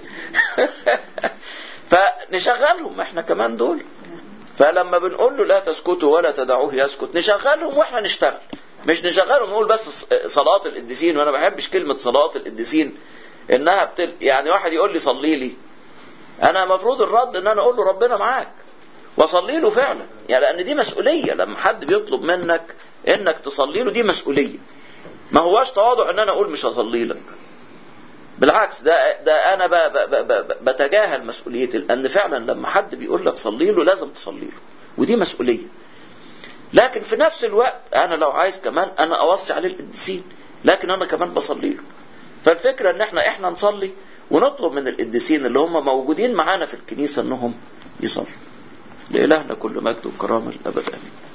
فنشغلهم احنا كمان دول فلما بنقول له لا تسكتوا ولا تدعوه يسكت نشغلهم واحنا نشتغل مش نشغلهم نقول بس صلاة القديسين وانا ما بحبش كلمة صلاة القديسين انها بتل يعني واحد يقول لي صلي لي انا مفروض الرد ان انا اقول له ربنا معاك واصلي له فعلا يعني لان دي مسؤوليه لما حد بيطلب منك انك تصلي له دي مسؤوليه ما هواش تواضع ان انا اقول مش هصلي لك بالعكس ده ده انا ب ب ب ب بتجاهل مسؤوليتي لان فعلا لما حد بيقول لك صلي له لازم تصلي له ودي مسؤوليه لكن في نفس الوقت انا لو عايز كمان انا اوصي عليه القديسين لكن انا كمان بصلي له فالفكره ان احنا احنا نصلي ونطلب من القديسين اللي هم موجودين معانا في الكنيسه انهم يصلوا لإلهنا كل مجد وكرامة الأبد آمين